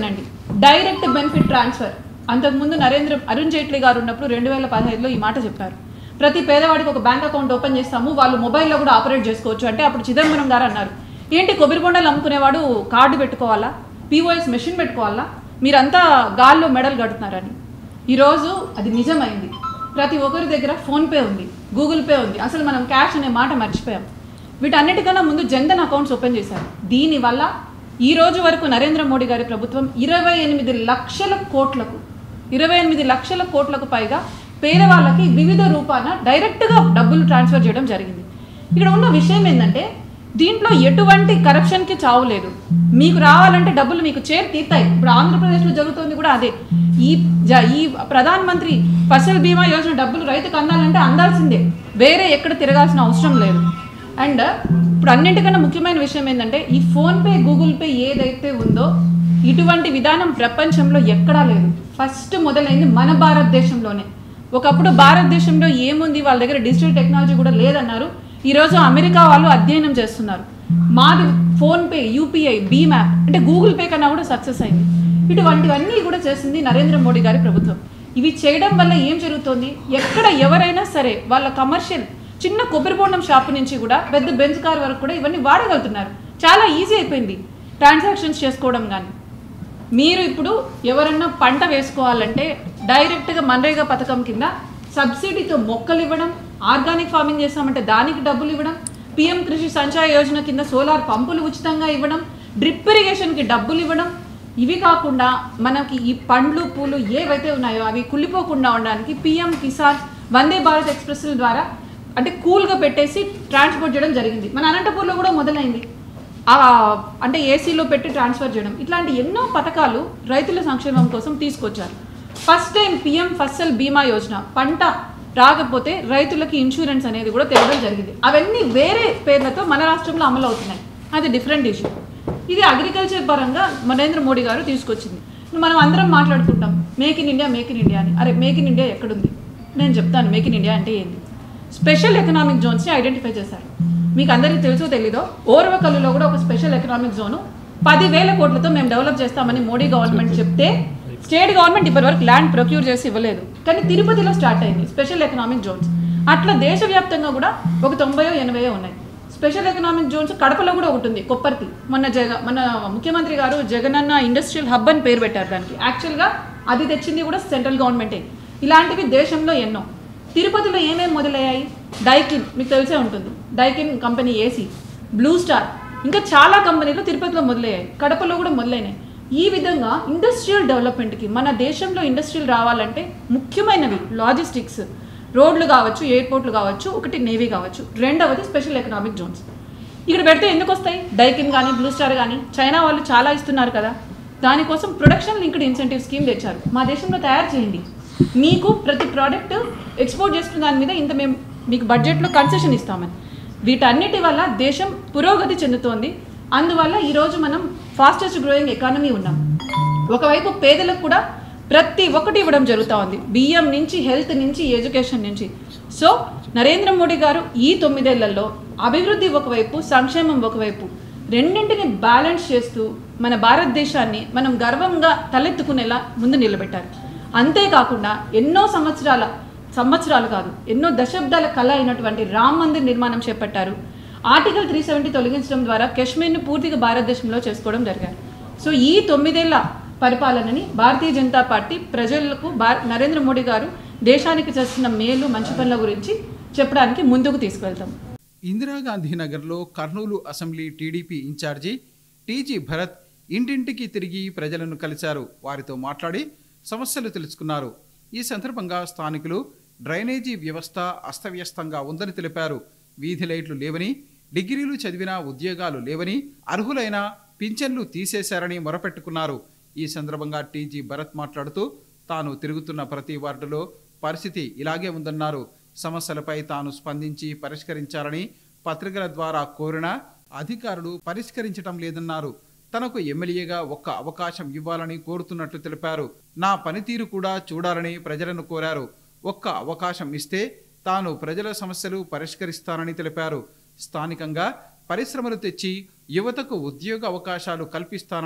డైరెక్ట్ బెనిఫిట్ ట్రాన్స్ఫర్ అంతకుముందు నరేంద్ర అరుణ్ జైట్లీ గారు ఉన్నప్పుడు రెండు వేల పదహైదులో ఈ మాట చెప్పారు ప్రతి పేదవాడికి ఒక బ్యాంక్ అకౌంట్ ఓపెన్ చేస్తాము వాళ్ళు మొబైల్లో కూడా ఆపరేట్ చేసుకోవచ్చు అంటే అప్పుడు చిదంబరం గారు అన్నారు ఏంటి కొబ్బరి బొండాలు అమ్ముకునేవాడు కార్డు పెట్టుకోవాలా పీఓఎస్ మెషిన్ పెట్టుకోవాలా మీరంతా గాల్లో మెడల్ కడుతున్నారని ఈరోజు అది నిజమైంది ప్రతి ఒక్కరి దగ్గర ఫోన్పే ఉంది గూగుల్ పే ఉంది అసలు మనం క్యాష్ అనే మాట మర్చిపోయాం వీటన్నిటికన్నా ముందు జన్ధన్ అకౌంట్స్ ఓపెన్ చేశారు దీనివల్ల ఈ రోజు వరకు నరేంద్ర మోడీ గారి ప్రభుత్వం ఇరవై ఎనిమిది లక్షల కోట్లకు ఇరవై ఎనిమిది లక్షల కోట్లకు పైగా పేదవాళ్ళకి వివిధ రూపాన డైరెక్ట్గా డబ్బులు ట్రాన్స్ఫర్ చేయడం జరిగింది ఇక్కడ ఉన్న విషయం ఏంటంటే దీంట్లో ఎటువంటి కరప్షన్కి చావు లేదు మీకు రావాలంటే డబ్బులు మీకు చేరి తీస్తాయి ఇప్పుడు ఆంధ్రప్రదేశ్లో జరుగుతుంది కూడా అదే ఈ జ- ఈ ప్రధాన్ మంత్రి ఫసల్ బీమా యోజన డబ్బులు రైతుకు అందాలంటే అందాల్సిందే వేరే ఎక్కడ తిరగాల్సిన అవసరం లేదు అండ్ ఇప్పుడు అన్నింటికన్నా ముఖ్యమైన విషయం ఏంటంటే ఈ ఫోన్పే గూగుల్ పే ఏదైతే ఉందో ఇటువంటి విధానం ప్రపంచంలో ఎక్కడా లేదు ఫస్ట్ మొదలైంది మన భారతదేశంలోనే ఒకప్పుడు భారతదేశంలో ఏముంది వాళ్ళ దగ్గర డిజిటల్ టెక్నాలజీ కూడా లేదన్నారు ఈరోజు అమెరికా వాళ్ళు అధ్యయనం చేస్తున్నారు మాది ఫోన్పే యూపీఐ బీమ్యాప్ అంటే గూగుల్ పే కన్నా కూడా సక్సెస్ అయింది ఇటువంటివన్నీ కూడా చేసింది నరేంద్ర మోడీ గారి ప్రభుత్వం ఇవి చేయడం వల్ల ఏం జరుగుతుంది ఎక్కడ ఎవరైనా సరే వాళ్ళ కమర్షియల్ చిన్న కొబ్బరి బొండం షాప్ నుంచి కూడా పెద్ద బెంచ్ కార్ వరకు కూడా ఇవన్నీ వాడగలుగుతున్నారు చాలా ఈజీ అయిపోయింది ట్రాన్సాక్షన్స్ చేసుకోవడం కానీ మీరు ఇప్పుడు ఎవరన్నా పంట వేసుకోవాలంటే డైరెక్ట్గా మన్రేగా పథకం కింద సబ్సిడీతో మొక్కలు ఇవ్వడం ఆర్గానిక్ ఫార్మింగ్ చేస్తామంటే దానికి డబ్బులు ఇవ్వడం పిఎం కృషి సంచయ యోజన కింద సోలార్ పంపులు ఉచితంగా ఇవ్వడం డ్రిప్ ఇరిగేషన్కి డబ్బులు ఇవ్వడం ఇవి కాకుండా మనకి ఈ పండ్లు పూలు ఏవైతే ఉన్నాయో అవి కుళ్ళిపోకుండా ఉండడానికి పిఎం కిసాన్ వందే భారత్ ఎక్స్ప్రెస్ల ద్వారా అంటే కూల్గా పెట్టేసి ట్రాన్స్పోర్ట్ చేయడం జరిగింది మన అనంతపూర్లో కూడా మొదలైంది ఆ, అంటే ఏసీలో పెట్టి ట్రాన్స్ఫర్ చేయడం ఇట్లాంటి ఎన్నో పథకాలు రైతుల సంక్షేమం కోసం తీసుకొచ్చారు ఫస్ట్ టైం పిఎం ఫసల్ బీమా యోజన పంట రాకపోతే రైతులకి ఇన్సూరెన్స్ అనేది కూడా తేవడం జరిగింది అవన్నీ వేరే పేర్లతో మన రాష్ట్రంలో అమలు అవుతున్నాయి అది డిఫరెంట్ ఇష్యూ ఇది అగ్రికల్చర్ పరంగా నరేంద్ర మోడీ గారు తీసుకొచ్చింది మనం అందరం మాట్లాడుకుంటాం make in India make in India అని అరే మేక్ ఇన్ ఇండియా ఎక్కడుంది నేను చెప్తాను మేక్ ఇన్ ఇండియా అంటే ఏంది స్పెషల్ ఎకనామిక్ జోన్స్ని ఐడెంటిఫై చేశారు మీకు అందరికీ తెలుసో తెలీదో ఓర్వకల్లులో కూడా ఒక స్పెషల్ ఎకనామిక్ జోను పదివేల కోట్లతో మేము డెవలప్ చేస్తామని మోడీ గవర్నమెంట్ చెప్తే స్టేట్ గవర్నమెంట్ ఇప్పటివరకు ల్యాండ్ ప్రొక్యూర్ చేసి ఇవ్వలేదు కానీ తిరుపతిలో స్టార్ట్ అయింది స్పెషల్ ఎకనామిక్ జోన్స్ అట్లా దేశవ్యాప్తంగా కూడా ఒక తొంభయో ఎనభైయో ఉన్నాయి స్పెషల్ ఎకనామిక్ జోన్స్ కడపలో కూడా ఒకటి ఉంది కొప్పర్తి మొన్న జగ మన ముఖ్యమంత్రి గారు జగనన్న ఇండస్ట్రియల్ హబ్ అని పేరు పెట్టారు దానికి యాక్చువల్గా అది తెచ్చింది కూడా సెంట్రల్ గవర్నమెంటే ఇలాంటివి దేశంలో ఎన్నో తిరుపతిలో ఏమేమి మొదలయ్యాయి డైకిన్ మీకు తెలిసే ఉంటుంది Daikin company AC Blue Star ఇంకా చాలా కంపెనీలు తిరుపతిలో మొదలయ్యాయి కడపలో కూడా మొదలైనాయి ఈ విధంగా ఇండస్ట్రియల్ డెవలప్మెంట్కి మన దేశంలో ఇండస్ట్రియల్ రావాలంటే ముఖ్యమైనవి లాజిస్టిక్స్ రోడ్లు కావచ్చు ఎయిర్పోర్ట్లు కావచ్చు ఒకటి నేవీ కావచ్చు రెండవది స్పెషల్ ఎకనామిక్ జోన్స్ ఇక్కడ పెడితే ఎందుకు వస్తాయి డైకిన్ కానీ బ్లూ స్టార్ కానీ చైనా వాళ్ళు చాలా ఇస్తున్నారు కదా దానికోసం ప్రొడక్షన్ లింక్డ్ ఇన్సెంటివ్ స్కీమ్ తెచ్చారు మా దేశంలో తయారు చేయండి మీకు ప్రతి ప్రోడక్ట్ ఎక్స్పోర్ట్ చేసుకున్న దాని మీద ఇంత మేము మీకు బడ్జెట్లో కన్సెషన్ ఇస్తామని వీటన్నిటి వల్ల దేశం పురోగతి చెందుతోంది అందువల్ల ఈరోజు మనం ఫాస్టెస్ట్ గ్రోయింగ్ ఎకానమీ ఉన్నాం ఒకవైపు పేదలకు కూడా ప్రతి ఒక్కటి ఇవ్వడం జరుగుతూ ఉంది బియ్యం నుంచి హెల్త్ నుంచి ఎడ్యుకేషన్ నుంచి సో నరేంద్ర మోడీ గారు ఈ తొమ్మిదేళ్లలో అభివృద్ధి ఒకవైపు సంక్షేమం ఒకవైపు రెండింటిని బ్యాలెన్స్ చేస్తూ మన భారతదేశాన్ని మనం గర్వంగా తలెత్తుకునేలా ముందు నిలబెట్టారు అంతేకాకుండా ఎన్నో సంవత్సరాల సంవత్సరాలు కాదు ఎన్నో దశాబ్దాల కళ అయినటువంటి రామ్ మందిర్ నిర్మాణం చేపట్టారు ఆర్టికల్ త్రీ సెవెంటీ తొలగించడం ద్వారా కాశ్మీర్ను పూర్తిగా భారతదేశంలో చేసుకోవడం జరిగారు సో ఈ తొమ్మిదేళ్ల పరిపాలనని భారతీయ జనతా పార్టీ ప్రజలకు భా నరేంద్ర మోడీ గారు దేశానికి చేస్తున్న మేలు మంచి పనుల గురించి చెప్పడానికి ముందుకు తీసుకెళ్తాం ఇందిరాగాంధీ నగర్లో Kurnool assembly TDP in charge TG Bharath ఇంటింటికి తిరిగి ప్రజలను కలిశారు వారితో మాట్లాడి సమస్యలు తెలుసుకున్నారు ఈ సందర్భంగా స్థానికులు డ్రైనేజీ వ్యవస్థ అస్తవ్యస్తంగా ఉందని తెలిపారు వీధి లైట్లు లేవని డిగ్రీలు చదివినా ఉద్యోగాలు లేవని అర్హులైన పింఛన్లు తీసేశారని మొరపెట్టుకున్నారు ఈ సందర్భంగా టీజీ భరత్ మాట్లాడుతూ తాను తిరుగుతున్న ప్రతి వార్డులో పరిస్థితి ఇలాగే ఉందన్నారు సమస్యలపై తాను స్పందించి పరిష్కరించాలని పత్రికల ద్వారా కోరినా అధికారులు పరిష్కరించటం లేదన్నారు తనకు ఎమ్మెల్యేగా ఒక్క అవకాశం ఇవ్వాలని కోరుతున్నట్లు తెలిపారు నా పనితీరు కూడా చూడాలని ప్రజలను కోరారు ఒక్క అవకాశం ఇస్తే తాను ప్రజల సమస్యలు పరిష్కరిస్తానని తెలిపారు స్థానికంగా పరిశ్రమలు తెచ్చి యువతకు ఉద్యోగ అవకాశాలు కల్పిస్తానని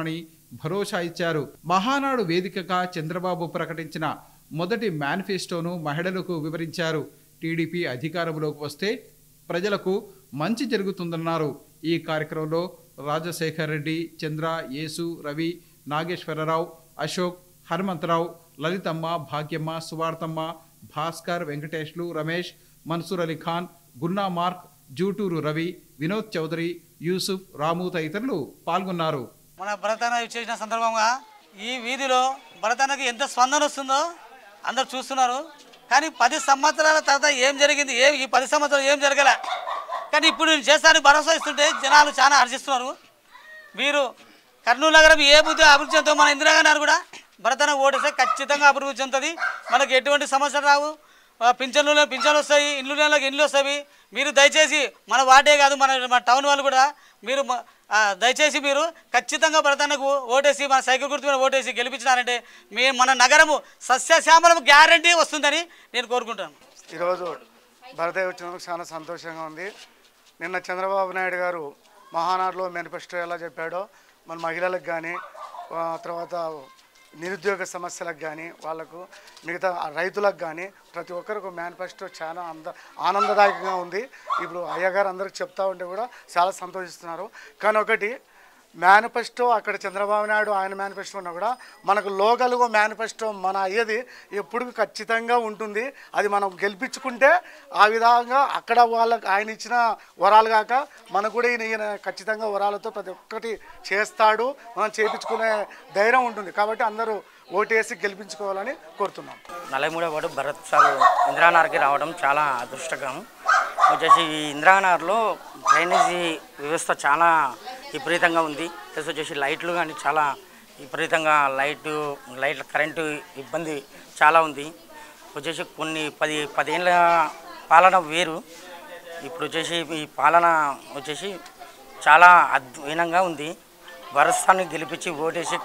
భరోసా ఇచ్చారు మహానాడు వేదికగా చంద్రబాబు ప్రకటించిన మొదటి మేనిఫెస్టోను మహిళలకు వివరించారు టీడీపీ అధికారంలోకి వస్తే ప్రజలకు మంచి జరుగుతుందన్నారు ఈ కార్యక్రమంలో రాజశేఖర్ రెడ్డి చంద్ర యేసు రవి నాగేశ్వరరావు అశోక్ హనుమంతరావు లలితమ్మ భాగ్యమ్మ సువార్తమ్మ భాస్కర్ వెంకటేష్లు రమేష్ మన్సూర్ అలీ ఖాన్ గున్నా మార్క్ జూటూరు రవి వినోద్ చౌదరి యూసుఫ్ రాము తదితరులు పాల్గొన్నారు మన భరతన చేసిన సందర్భంగా ఈ వీధిలో భరతనకి ఎంత స్పందన వస్తుందో అందరు చూస్తున్నారు కానీ పది సంవత్సరాల తర్వాత ఏం జరిగింది ఏం ఈ పది సంవత్సరాలు ఏం జరగలే కానీ ఇప్పుడు నేను చేస్తానని భరోసా ఇస్తుంటే జనాలు చాలా హర్షిస్తున్నారు మీరు కర్నూలు నగరం ఏ బుద్ధి అభివృద్ధి చెందుతో మన ఇందిరాగాంధీ గారు కూడా భరతన ఓటేస్తే ఖచ్చితంగా అభివృద్ధి చెందుతుంది మనకి ఎటువంటి సమస్యలు రావు ఆ, పింఛన్లు పింఛన్లు వస్తాయి ఇండ్లు నెలలకు ఇండ్లు వస్తాయి మీరు దయచేసి మన వార్డే కాదు మన మన టౌన్ వాళ్ళు కూడా మీరు మ- ఆ, దయచేసి మీరు ఖచ్చితంగా భరతన్నకు ఓటేసి మన సైకిల్ గుర్తు మీద ఓటేసి గెలిపించినారంటే మీ మన నగరము సస్యశ్యామలం గ్యారంటీ వస్తుందని నేను కోరుకుంటాను ఈరోజు భరతయ్య వచ్చినందుకు చాలా సంతోషంగా ఉంది నిన్న చంద్రబాబు నాయుడు గారు మహానాడులో మేనిఫెస్టో ఎలా చెప్పాడో మన మహిళలకు కానీ తర్వాత నిరుద్యోగ సమస్యలకు కానీ వాళ్ళకు మిగతా రైతులకు కానీ ప్రతి ఒక్కరికి మేనిఫెస్టో చాలా అంద ఆనందదాయకంగా ఉంది ఇప్పుడు అయ్యగారు అందరికి చెప్తా ఉంటే కూడా చాలా సంతోషిస్తున్నారు కానీ ఒకటి మేనిఫెస్టో అక్కడ చంద్రబాబు నాయుడు ఆయన మేనిఫెస్టో ఉన్నా కూడా మనకు లోకల్గా మేనిఫెస్టో మన అయ్యేది ఎప్పుడు ఖచ్చితంగా ఉంటుంది అది మనం గెలిపించుకుంటే ఆ విధంగా అక్కడ వాళ్ళకి ఆయన ఇచ్చిన వరాలు కాక మనకు కూడా ఈయన ఈయన ఖచ్చితంగా వరాలతో ప్రతి ఒక్కటి చేస్తాడు మనం చేయించుకునే ధైర్యం ఉంటుంది కాబట్టి అందరూ ఓటేసి గెలిపించుకోవాలని కోరుతున్నాం నలభై వాడు భరత్ సార్ ఇందిరానగర్కి రావడం చాలా అదృష్టకరం వచ్చేసి ఈ ఇందిరానగర్లో డ్రైనేజీ వ్యవస్థ చాలా విపరీతంగా ఉంది ప్లస్ వచ్చేసి లైట్లు కానీ చాలా విపరీతంగా లైట్ లైట్ కరెంటు ఇబ్బంది చాలా ఉంది వచ్చేసి కొన్ని పది పదేళ్ళ పాలన వేరు ఇప్పుడు వచ్చేసి ఈ పాలన వచ్చేసి చాలా అద్భుతంగా ఉంది వరస్థాన్ని గెలిపించి ఓటేసి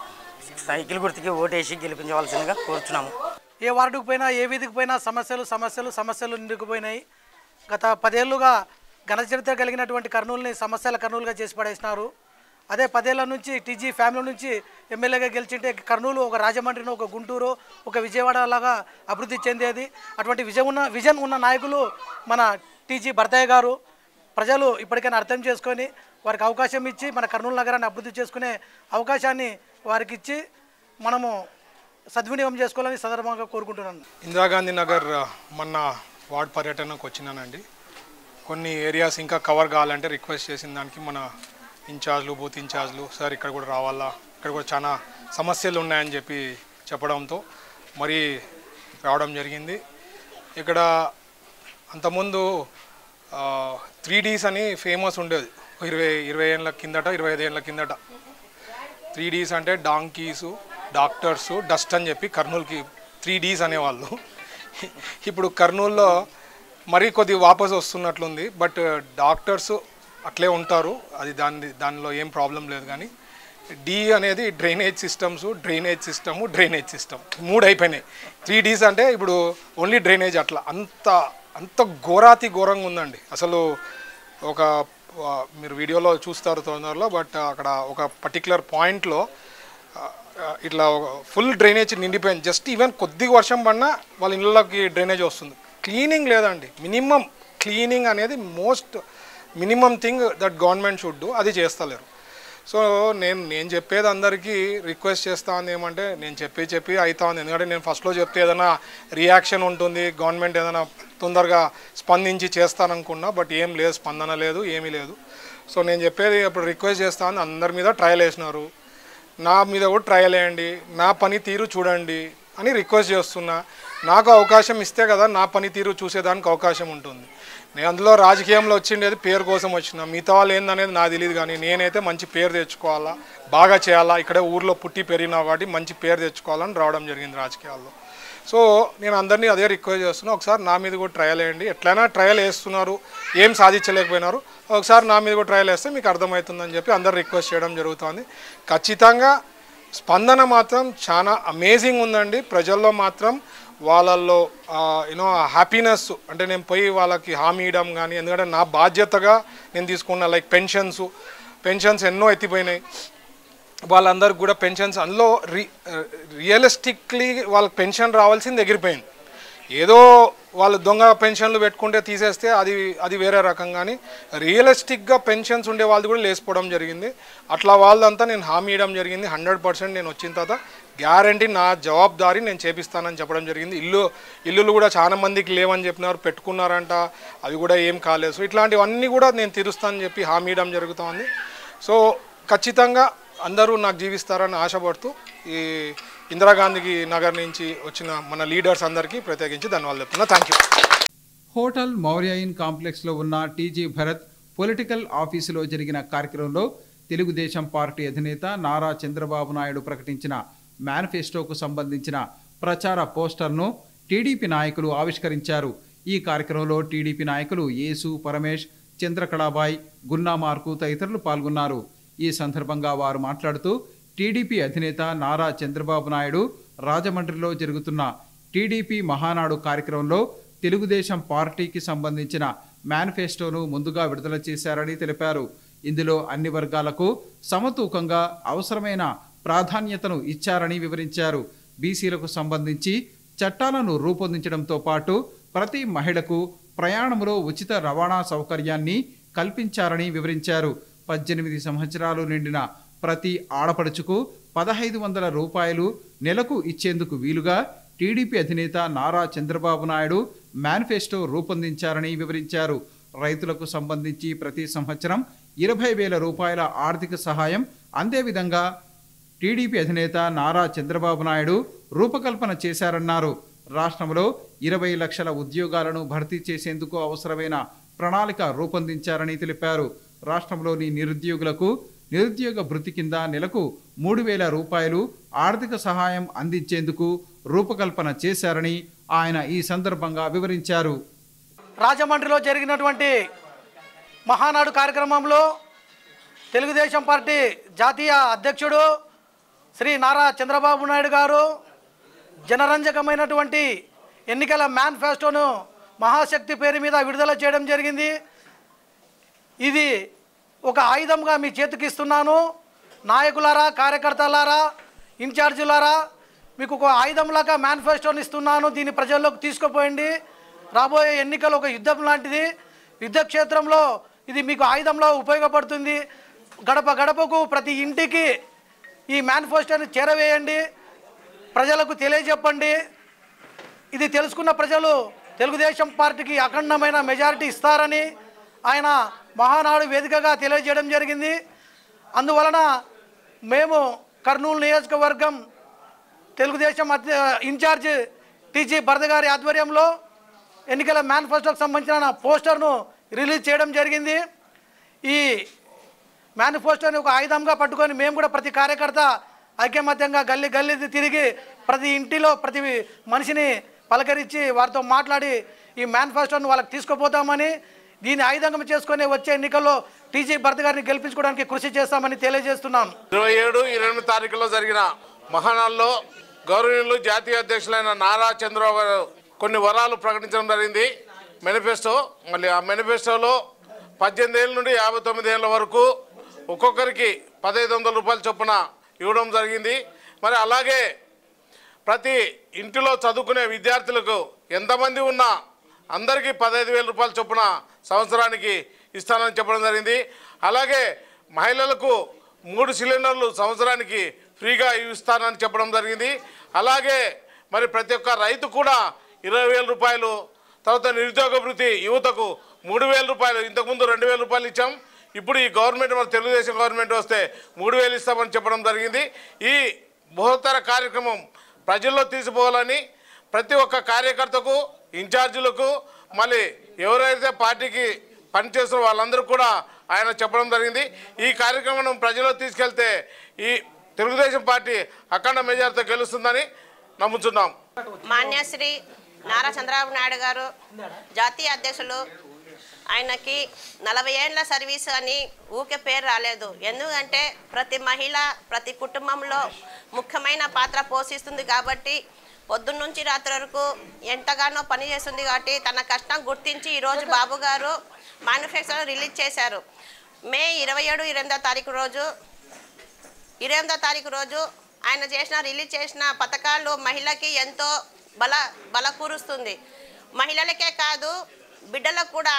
సైకిల్ గుర్తుకి ఓటేసి గెలిపించవలసిందిగా కోరుచున్నాము ఏ వార్డుకు పోయినా ఏ వీధికి పోయినా సమస్యలు సమస్యలు సమస్యలు నిండుకుపోయినాయి గత పదేళ్లుగా ఘన చరిత్ర కలిగినటువంటి కర్నూలుని సమస్యల కర్నూలుగా చేసి పడేసినారు అదే పదేళ్ల నుంచి టీజీ ఫ్యామిలీ నుంచి ఎమ్మెల్యేగా గెలిచింటే కర్నూలు ఒక రాజమండ్రిని ఒక గుంటూరు ఒక విజయవాడ లాగా అభివృద్ధి చెందేది అటువంటి విజయం ఉన్న విజన్ ఉన్న నాయకులు మన టీజీ భర్తయ్య గారు ప్రజలు ఇప్పటికైనా అర్థం చేసుకొని వారికి అవకాశం ఇచ్చి మన కర్నూలు నగరాన్ని అభివృద్ధి చేసుకునే అవకాశాన్ని వారికి ఇచ్చి మనము సద్వినియోగం చేసుకోవాలని సందర్భంగా కోరుకుంటున్నాను ఇందిరాగాంధీ నగర్ మొన్న వార్డ్ పర్యటనకు వచ్చినానండి కొన్ని ఏరియాస్ ఇంకా కవర్ కావాలంటే రిక్వెస్ట్ చేసిన దానికి మన ఇన్ఛార్జ్లు బూత్ ఇన్ఛార్జ్లు సార్ ఇక్కడ కూడా రావాలా ఇక్కడ కూడా చాలా సమస్యలు ఉన్నాయని చెప్పి చెప్పడంతో మరి రావడం జరిగింది ఇక్కడ అంతకుముందు త్రీ డీస్ అని ఫేమస్ ఉండేది ఇరవై ఇరవై ఏళ్ళ కిందట ఇరవై ఐదు ఏళ్ళ కిందట త్రీ డీస్ అంటే డాంకీసు డాక్టర్సు డస్ట్ అని చెప్పి కర్నూలుకి త్రీ డీస్ అనేవాళ్ళు ఇప్పుడు కర్నూలులో మరీ కొద్ది వాపస్ వస్తున్నట్లుంది బట్ డాక్టర్స్ అట్లే ఉంటారు అది దాని దానిలో ఏం ప్రాబ్లం లేదు కానీ డి అనేది drainage systems drainage system drainage system మూడు అయిపోయినాయి త్రీ డీస్ అంటే ఇప్పుడు ఓన్లీ డ్రైనేజ్ అట్లా అంత అంత ఘోరాతి ఘోరంగా ఉందండి అసలు ఒక ఆ, మీరు వీడియోలో చూస్తారు తొందరలో బట్ అక్కడ ఒక పర్టికులర్ పాయింట్లో ఇట్లా ఫుల్ డ్రైనేజ్ నిండిపోయింది జస్ట్ ఈవెన్ కొద్దిగా వర్షం పడినా వాళ్ళ ఇళ్ళకి డ్రైనేజ్ వస్తుంది క్లీనింగ్ లేదండి మినిమం క్లీనింగ్ అనేది most minimum thing that government should do అది చేస్తలేరు సో నేను నేను చెప్పేది అందరికీ రిక్వెస్ట్ చేస్తా ఉంది ఏమంటే నేను చెప్పి చెప్పి అవుతా ఉంది ఎందుకంటే నేను ఫస్ట్లో చెప్తే ఏదైనా రియాక్షన్ ఉంటుంది గవర్నమెంట్ ఏదైనా తొందరగా స్పందించి చేస్తాననుకున్నా బట్ ఏం లేదు స్పందన లేదు ఏమీ లేదు సో నేను చెప్పేది ఇప్పుడు రిక్వెస్ట్ చేస్తాను అందరి మీద ట్రయల్ వేసినారు నా మీద కూడా ట్రయల్ వేయండి నా పని తీరు చూడండి అని రిక్వెస్ట్ చేస్తున్నా నాకు అవకాశం ఇస్తే కదా నా పని తీరు చూసేదానికి అవకాశం ఉంటుంది నేను అందులో రాజకీయంలో వచ్చిండేది పేరు కోసం వచ్చిన మిగతా వాళ్ళు ఏందనేది నాకు తెలియదు కానీ నేనైతే మంచి పేరు తెచ్చుకోవాలా బాగా చేయాలా ఇక్కడే ఊర్లో పుట్టి పెరిగినా కాబట్టి మంచి పేరు తెచ్చుకోవాలని రావడం జరిగింది రాజకీయాల్లో సో నేను అందరినీ అదే రిక్వెస్ట్ చేస్తున్నా ఒకసారి నా మీద కూడా ట్రయల్ వేయండి ఎట్లయినా ట్రయల్ వేస్తున్నారు ఏం సాధించలేకపోయినారు ఒకసారి నా మీద కూడా ట్రయల్ వేస్తే మీకు అర్థమవుతుందని చెప్పి అందరు రిక్వెస్ట్ చేయడం జరుగుతుంది ఖచ్చితంగా స్పందన మాత్రం చాలా అమేజింగ్ ఉందండి ప్రజల్లో మాత్రం వాళ్ళల్లో యూనో హ్యాపీనెస్ అంటే నేను పోయి వాళ్ళకి హామీ ఇవ్వడం కానీ ఎందుకంటే నా బాధ్యతగా నేను తీసుకున్న లైక్ పెన్షన్స్ పెన్షన్స్ ఎన్నో ఎత్తిపోయినాయి వాళ్ళందరికి కూడా పెన్షన్స్ అందులో రి రియలిస్టిక్లీ వాళ్ళకి పెన్షన్ రావాల్సింది ఎగిరిపోయింది ఏదో వాళ్ళు దొంగ పెన్షన్లు పెట్టుకుంటే తీసేస్తే అది అది వేరే రకం కానీ రియలిస్టిక్గా పెన్షన్స్ ఉండే వాళ్ళు కూడా లేచిపోవడం జరిగింది అట్లా వాళ్ళంతా నేను హామీ ఇవ్వడం జరిగింది హండ్రెడ్ పర్సెంట్ నేను వచ్చిన తర్వాత గ్యారంటీ నా జవాబుదారీ నేను చేపిస్తానని చెప్పడం జరిగింది ఇల్లు ఇల్లులు కూడా చాలా మందికి లేవని చెప్పినారు పెట్టుకున్నారంట అవి కూడా ఏం కాలేదు సో ఇట్లాంటివన్నీ కూడా నేను తీరుస్తానని చెప్పి హామీ ఇవ్వడం జరుగుతోంది సో ఖచ్చితంగా అందరూ నాకు జీవిస్తారని ఆశపడుతూ ఈ ఇందిరాగాంధీ నగర్ నుంచి వచ్చిన మన లీడర్స్ అందరికీ ప్రత్యేకించి ధన్యవాదాలు చెప్తున్నా thank you hotel Maurya inn కాంప్లెక్స్లో ఉన్న టీజీ భరత్ పొలిటికల్ ఆఫీసులో జరిగిన కార్యక్రమంలో తెలుగుదేశం పార్టీ అధినేత నారా చంద్రబాబు నాయుడు ప్రకటించిన మేనిఫెస్టోకు సంబంధించిన ప్రచార పోస్టర్ను టీడీపీ నాయకులు ఆవిష్కరించారు ఈ కార్యక్రమంలో టీడీపీ నాయకులు యేసు పరమేష్ చంద్రకళాబాయ్ గున్నామార్కు తదితరులు పాల్గొన్నారు ఈ సందర్భంగా వారు మాట్లాడుతూ టీడీపీ అధినేత నారా చంద్రబాబు నాయుడు రాజమండ్రిలో జరుగుతున్న టీడీపీ మహానాడు కార్యక్రమంలో తెలుగుదేశం పార్టీకి సంబంధించిన మేనిఫెస్టోను ముందుగా విడుదల చేశారని తెలిపారు ఇందులో అన్ని వర్గాలకు సమతూకంగా అవసరమైన ప్రాధాన్యతను ఇచ్చారని వివరించారు బీసీలకు సంబంధించి చట్టాలను రూపొందించడంతో పాటు ప్రతి మహిళకు ప్రయాణంలో ఉచిత రవాణా సౌకర్యాన్ని కల్పించారని వివరించారు పద్దెనిమిది సంవత్సరాలు నిండిన ప్రతి ఆడపడుచుకు పదహైదు వందల రూపాయలు నెలకు ఇచ్చేందుకు వీలుగా టీడీపీ అధినేత నారా చంద్రబాబు నాయుడు మేనిఫెస్టో రూపొందించారని వివరించారు రైతులకు సంబంధించి ప్రతి సంవత్సరం ఇరవై వేల రూపాయల ఆర్థిక సహాయం అందే విధంగా టీడీపీ అధినేత నారా చంద్రబాబు నాయుడు రూపకల్పన చేశారన్నారు రాష్ట్రంలో ఇరవై లక్షల ఉద్యోగాలను భర్తీ చేసేందుకు అవసరమైన ప్రణాళిక రూపొందించారని తెలిపారు రాష్ట్రంలోని నిరుద్యోగులకు నిరుద్యోగ భృతి కింద నెలకు మూడు వేల రూపాయలు ఆర్థిక సహాయం అందించేందుకు రూపకల్పన చేశారని ఆయన ఈ సందర్భంగా వివరించారు రాజమండ్రిలో జరిగినటువంటి మహానాడు కార్యక్రమంలో తెలుగుదేశం పార్టీ జాతీయ అధ్యక్షుడు శ్రీ నారా చంద్రబాబు నాయుడు గారు జనరంజకమైనటువంటి ఎన్నికల మేనిఫెస్టోను మహాశక్తి పేరు మీద విడుదల చేయడం జరిగింది ఇది ఒక ఆయుధంగా మీ చేతికి ఇస్తున్నాను నాయకులారా కార్యకర్తలారా ఇన్ఛార్జీలారా మీకు ఒక ఆయుధంలాగా మేనిఫెస్టోని ఇస్తున్నాను దీన్ని ప్రజల్లోకి తీసుకుపోయండి రాబోయే ఎన్నికలు ఒక యుద్ధం లాంటిది యుద్ధ క్షేత్రంలో ఇది మీకు ఆయుధంలో ఉపయోగపడుతుంది గడప గడపకు ప్రతి ఇంటికి ఈ మేనిఫెస్టోని చేరవేయండి ప్రజలకు తెలియజెప్పండి ఇది తెలుసుకున్న ప్రజలు తెలుగుదేశం పార్టీకి అఖండమైన మెజారిటీ ఇస్తారని ఆయన మహానాడు వేదికగా తెలియజేయడం జరిగింది అందువలన మేము కర్నూలు నియోజకవర్గం తెలుగుదేశం అధ్య ఇన్ఛార్జ్ టీజీ భరత గారి ఆధ్వర్యంలో ఎన్నికల మేనిఫెస్టోకి సంబంధించిన పోస్టర్ను రిలీజ్ చేయడం జరిగింది ఈ మేనిఫెస్టోని ఒక ఆయుధంగా పట్టుకొని మేము కూడా ప్రతి కార్యకర్త ఐకమత్యంగా గల్లీ గల్లీ తిరిగి ప్రతి ఇంటిలో ప్రతి మనిషిని పలకరించి వారితో మాట్లాడి ఈ మేనిఫెస్టోని వాళ్ళకి తీసుకుపోతామని దీన్ని ఆయుధంగా చేసుకొని వచ్చే ఎన్నికల్లో టీజీ భరత్ గారిని గెలిపించుకోవడానికి కృషి చేస్తామని తెలియజేస్తున్నాను ఇరవై ఏడు ఇరవై ఎనిమిది తారీఖులో జరిగిన మహానాల్లో గౌరవనీయులు జాతీయ అధ్యక్షులైన నారా చంద్రబాబు గారు కొన్ని వరాలు ప్రకటించడం జరిగింది మేనిఫెస్టో మళ్ళీ ఆ మేనిఫెస్టోలో పద్దెనిమిది ఏళ్ళ నుండి యాభై తొమ్మిది ఏళ్ళ వరకు ఒక్కొక్కరికి పదహైదు వందల రూపాయల చొప్పున ఇవ్వడం జరిగింది మరి అలాగే ప్రతి ఇంటిలో చదువుకునే విద్యార్థులకు ఎంతమంది ఉన్నా అందరికీ పదహైదు వేల రూపాయల చొప్పున సంవత్సరానికి ఇస్తానని చెప్పడం జరిగింది అలాగే మహిళలకు మూడు సిలిండర్లు సంవత్సరానికి ఫ్రీగా ఇస్తానని చెప్పడం జరిగింది అలాగే మరి ప్రతి ఒక్క రైతు కూడా ఇరవై వేల రూపాయలు తర్వాత నిరుద్యోగ భృతి యువతకు మూడు వేల రూపాయలు ఇంతకుముందు రెండు వేల రూపాయలు ఇచ్చాం ఇప్పుడు ఈ గవర్నమెంట్ మరి తెలుగుదేశం గవర్నమెంట్ వస్తే మూడు వేలు ఇస్తామని చెప్పడం జరిగింది ఈ బృహత్తర కార్యక్రమం ప్రజల్లో తీసుకుపోవాలని ప్రతి ఒక్క కార్యకర్తకు ఇన్ఛార్జీలకు మళ్ళీ ఎవరైతే పార్టీకి పనిచేస్తున్న వాళ్ళందరూ కూడా ఆయన చెప్పడం జరిగింది ఈ కార్యక్రమం ప్రజల్లో తీసుకెళ్తే ఈ తెలుగుదేశం పార్టీ అఖండ మెజార్టీతో గెలుస్తుందని నమ్ముతున్నాం మాన్యశ్రీ నారా చంద్రబాబు నాయుడు గారు జాతీయ అధ్యక్షులు ఆయనకి నలభై ఏండ్ల సర్వీస్ అని ఊకే పేరు రాలేదు ఎందుకంటే ప్రతి మహిళ ప్రతి కుటుంబంలో ముఖ్యమైన పాత్ర పోషిస్తుంది కాబట్టి పొద్దున్న నుంచి రాత్రి వరకు ఎంతగానో పని చేస్తుంది కాబట్టి తన కష్టం గుర్తించి ఈరోజు బాబు గారు మేనిఫెస్టో రిలీజ్ చేశారు మే ఇరవై ఏడు ఇరవై తారీఖు రోజు ఇరవై ఎనిమిదో తారీఖు రోజు ఆయన చేసిన రిలీజ్ చేసిన పథకాలు మహిళకి ఎంతో బల బలకూరుస్తుంది మహిళలకే కాదు బిడ్డలకు కూడా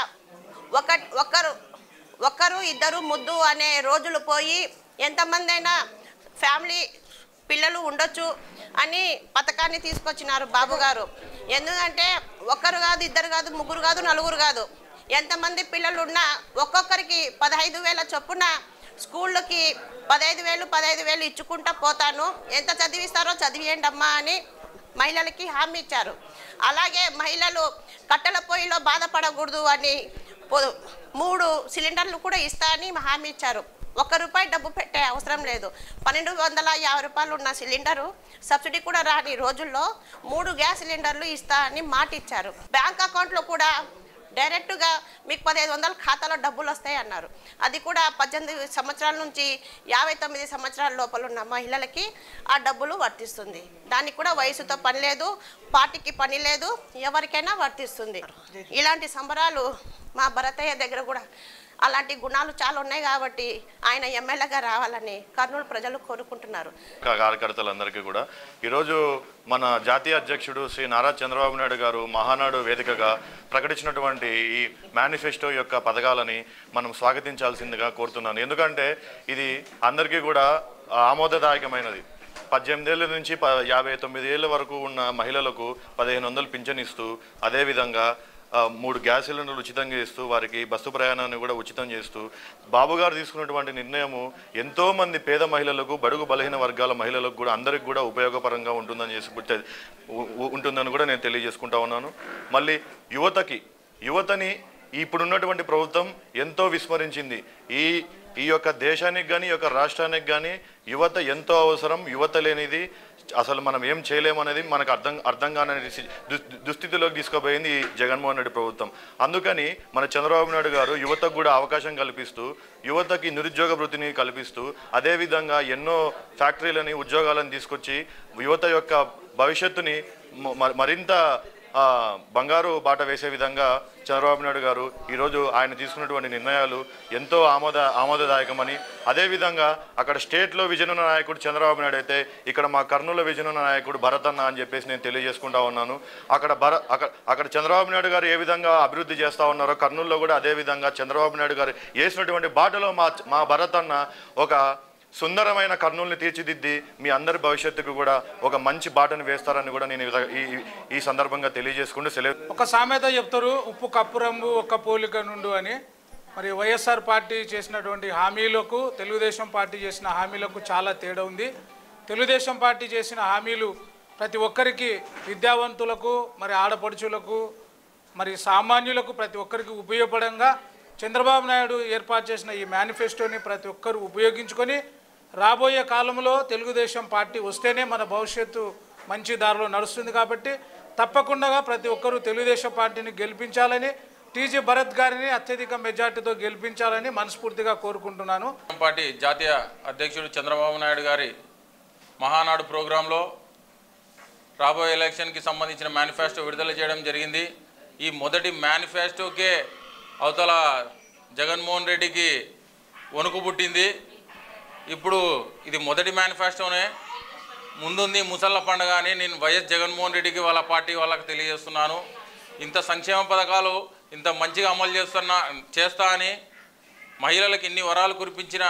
ఒక ఒక్కరు ఒక్కరు ఇద్దరు ముద్దు అనే రోజులు పోయి ఎంతమంది అయినా ఫ్యామిలీ పిల్లలు ఉండొచ్చు అని పథకాన్ని తీసుకొచ్చినారు బాబు గారు ఎందుకంటే ఒక్కరు కాదు ఇద్దరు కాదు ముగ్గురు కాదు నలుగురు కాదు ఎంతమంది పిల్లలు ఉన్నా ఒక్కొక్కరికి పదహైదు వేల చొప్పున స్కూళ్ళకి పదహైదు వేలు పదహైదు వేలు ఇచ్చుకుంటా పోతాను ఎంత చదివిస్తారో చదివేయండి అమ్మా అని మహిళలకి హామీ ఇచ్చారు అలాగే మహిళలు కట్టెల పొయ్యిలో బాధపడకూడదు అని పొ- మూడు సిలిండర్లు కూడా ఇస్తా అని హామీ ఇచ్చారు ఒక్క రూపాయి డబ్బు పెట్టే అవసరం లేదు పన్నెండు వందల యాభై రూపాయలు ఉన్న సిలిండరు సబ్సిడీ కూడా రాని రోజుల్లో మూడు గ్యాస్ సిలిండర్లు ఇస్తా అని మాట ఇచ్చారు బ్యాంక్ అకౌంట్లో కూడా డైరెక్ట్గా మీకు పదిహేను వందల ఖాతాలో డబ్బులు వస్తాయి అన్నారు అది కూడా పద్దెనిమిది సంవత్సరాల నుంచి యాభై తొమ్మిది సంవత్సరాల లోపల ఉన్న మహిళలకి ఆ డబ్బులు వర్తిస్తుంది దానికి కూడా వయసుతో పని లేదు పార్టీకి పని లేదు ఎవరికైనా వర్తిస్తుంది ఇలాంటి సంబరాలు మా భరతయ్య దగ్గర కూడా అలాంటి గుణాలు చాలా ఉన్నాయి కాబట్టి ఆయన ఎమ్మెల్యేగా రావాలని కర్నూలు ప్రజలు కోరుకుంటున్నారు కా- కార్యకర్తలందరికీ కూడా ఈరోజు మన జాతీయ అధ్యక్షుడు శ్రీ నారా చంద్రబాబు నాయుడు గారు మహానాడు వేదికగా ప్రకటించినటువంటి ఈ మేనిఫెస్టో యొక్క పథకాలని మనం స్వాగతించాల్సిందిగా కోరుతున్నాను ఎందుకంటే ఇది అందరికీ కూడా ఆమోదదాయకమైనది పద్దెనిమిదేళ్ళ నుంచి ప యాభై తొమ్మిది ఏళ్ళ వరకు ఉన్న మహిళలకు పదిహేను వందలు పింఛన్ ఇస్తూ అదేవిధంగా ఆ, మూడు గ్యాస్ సిలిండర్లు ఉచితంగా ఇస్తూ వారికి బస్సు ప్రయాణాన్ని కూడా ఉచితం చేస్తూ బాబు గారు తీసుకున్నటువంటి నిర్ణయము ఎంతో మంది పేద మహిళలకు బడుగు బలహీన వర్గాల మహిళలకు కూడా అందరికి కూడా ఉపయోగపరంగా ఉంటుందని చేసి గుర్తు- ఉ- ఉ- ఉంటుందని కూడా నేను తెలియజేసుకుంటా ఉన్నాను మళ్ళీ యువతకి యువతని ఇప్పుడున్నటువంటి ప్రభుత్వం ఎంతో విస్మరించింది ఈ ఈ యొక్క దేశానికి కానీ ఈ యొక్క రాష్ట్రానికి కానీ యువత ఎంతో అవసరం యువత లేనిది అసలు మనం ఏం చేయలేమనేది మనకు అర్థం అర్థం కాని దుస్- దుస్థితిలోకి తీసుకుపోయింది ఈ జగన్మోహన్ రెడ్డి ప్రభుత్వం అందుకని మన చంద్రబాబు నాయుడు గారు యువతకు కూడా అవకాశం కల్పిస్తూ యువతకి నిరుద్యోగ వృత్తిని కల్పిస్తూ అదేవిధంగా ఎన్నో ఫ్యాక్టరీలని ఉద్యోగాలను తీసుకొచ్చి యువత యొక్క భవిష్యత్తుని మ- మ- మరింత ఆ, బంగారు బాట వేసే విధంగా చంద్రబాబు నాయుడు గారు ఈరోజు ఆయన తీసుకున్నటువంటి నిర్ణయాలు ఎంతో ఆమోద ఆమోదదాయకమని అదేవిధంగా అక్కడ స్టేట్లో విజయనున్న నాయకుడు చంద్రబాబు నాయుడు అయితే ఇక్కడ మా కర్నూలు విజయనున్న నాయకుడు భరత్ అన్న అని చెప్పేసి నేను తెలియజేసుకుంటా ఉన్నాను అక్కడ భర అక్కడ అక్కడ చంద్రబాబు నాయుడు గారు ఏ విధంగా అభివృద్ధి చేస్తూ ఉన్నారో కర్నూలులో కూడా అదే విధంగా చంద్రబాబు నాయుడు గారు వేసినటువంటి బాటలో మా మా భరత్ అన్న ఒక సుందరమైన కర్నూలుని తీర్చిదిద్ది మీ అందరి భవిష్యత్తుకు కూడా ఒక మంచి బాటను వేస్తారని కూడా నేను ఈ విధంగా- ఈ ఈ- ఈ సందర్భంగా తెలియజేసుకుంటూ సెలవు ఒక సామెత చెప్తారు ఉప్పు కప్పు రంగు ఒక్క పోలిక నుండు అని మరి వైఎస్ఆర్ పార్టీ చేసినటువంటి హామీలకు తెలుగుదేశం పార్టీ చేసిన హామీలకు చాలా తేడా ఉంది తెలుగుదేశం పార్టీ చేసిన హామీలు ప్రతి ఒక్కరికి విద్యావంతులకు మరి ఆడపడుచులకు మరి సామాన్యులకు ప్రతి ఒక్కరికి ఉపయోగపడంగా చంద్రబాబు నాయుడు ఏర్పాటు చేసిన ఈ మేనిఫెస్టోని ప్రతి ఒక్కరు ఉపయోగించుకొని రాబోయే కాలంలో తెలుగుదేశం పార్టీ వస్తేనే మన భవిష్యత్తు మంచి దారిలో నడుస్తుంది కాబట్టి తప్పకుండా ప్రతి ఒక్కరూ తెలుగుదేశం పార్టీని గెలిపించాలని టీజీ భరత్ గారిని అత్యధిక మెజార్టీతో గెలిపించాలని మనస్ఫూర్తిగా కోరుకుంటున్నాను పార్టీ జాతీయ అధ్యక్షుడు చంద్రబాబు నాయుడు గారి మహానాడు ప్రోగ్రాంలో రాబోయే ఎలక్షన్కి సంబంధించిన మేనిఫెస్టో విడుదల చేయడం జరిగింది ఈ మొదటి మేనిఫెస్టోకే అవతల జగన్మోహన్ రెడ్డికి వణుకు పుట్టింది ఇప్పుడు ఇది మొదటి మేనిఫెస్టోనే ముందుంది ముసళ్ళ పండుగ అని నేను వైఎస్ జగన్మోహన్ రెడ్డికి వాళ్ళ పార్టీ వాళ్ళకి తెలియజేస్తున్నాను ఇంత సంక్షేమ పథకాలు ఇంత మంచిగా అమలు చేస్తున్నా చేస్తా అని మహిళలకు ఇన్ని వరాలు కురిపించిన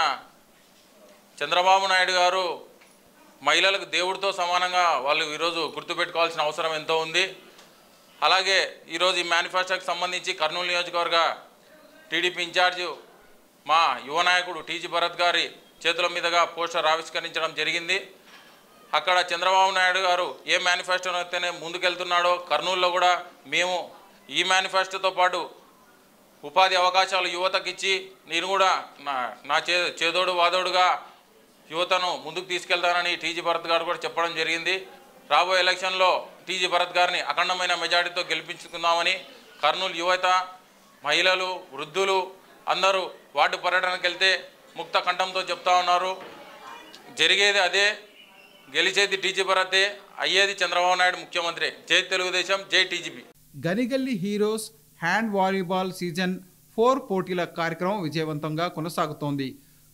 చంద్రబాబు నాయుడు గారు మహిళలకు దేవుడితో సమానంగా వాళ్ళు ఈరోజు గుర్తుపెట్టుకోవాల్సిన అవసరం ఎంతో ఉంది అలాగే ఈరోజు ఈ మేనిఫెస్టోకి సంబంధించి కర్నూలు నియోజకవర్గ టీడీపీ ఇన్ఛార్జు మా యువ నాయకుడు టీజీ భరత్ గారి చేతుల మీదుగా పోస్టర్ ఆవిష్కరించడం జరిగింది అక్కడ చంద్రబాబు నాయుడు గారు ఏ మేనిఫెస్టో అయితేనే ముందుకెళ్తున్నాడో కర్నూలులో కూడా మేము ఈ మేనిఫెస్టోతో పాటు ఉపాధి అవకాశాలు యువతకి ఇచ్చి నేను కూడా నా నా చే చేదోడు వాదోడుగా యువతను ముందుకు తీసుకెళ్తానని టీజీ భరత్ గారు కూడా చెప్పడం జరిగింది రాబోయే ఎలక్షన్లో టీజీ భరత్ గారిని అఖండమైన మెజార్టీతో గెలిపించుకుందామని కర్నూలు యువత మహిళలు వృద్ధులు అందరూ వార్డు పర్యటనకు వెళ్తే ముక్త కంఠంతో చెప్తా ఉన్నారు జరిగేది అదే గెలిచేది టీజీ భరతే అయ్యేది చంద్రబాబు నాయుడు ముఖ్యమంత్రి జై తెలుగుదేశం జై TGP Ganigalli heroes hand volleyball season four పోటీల కార్యక్రమం విజయవంతంగా కొనసాగుతోంది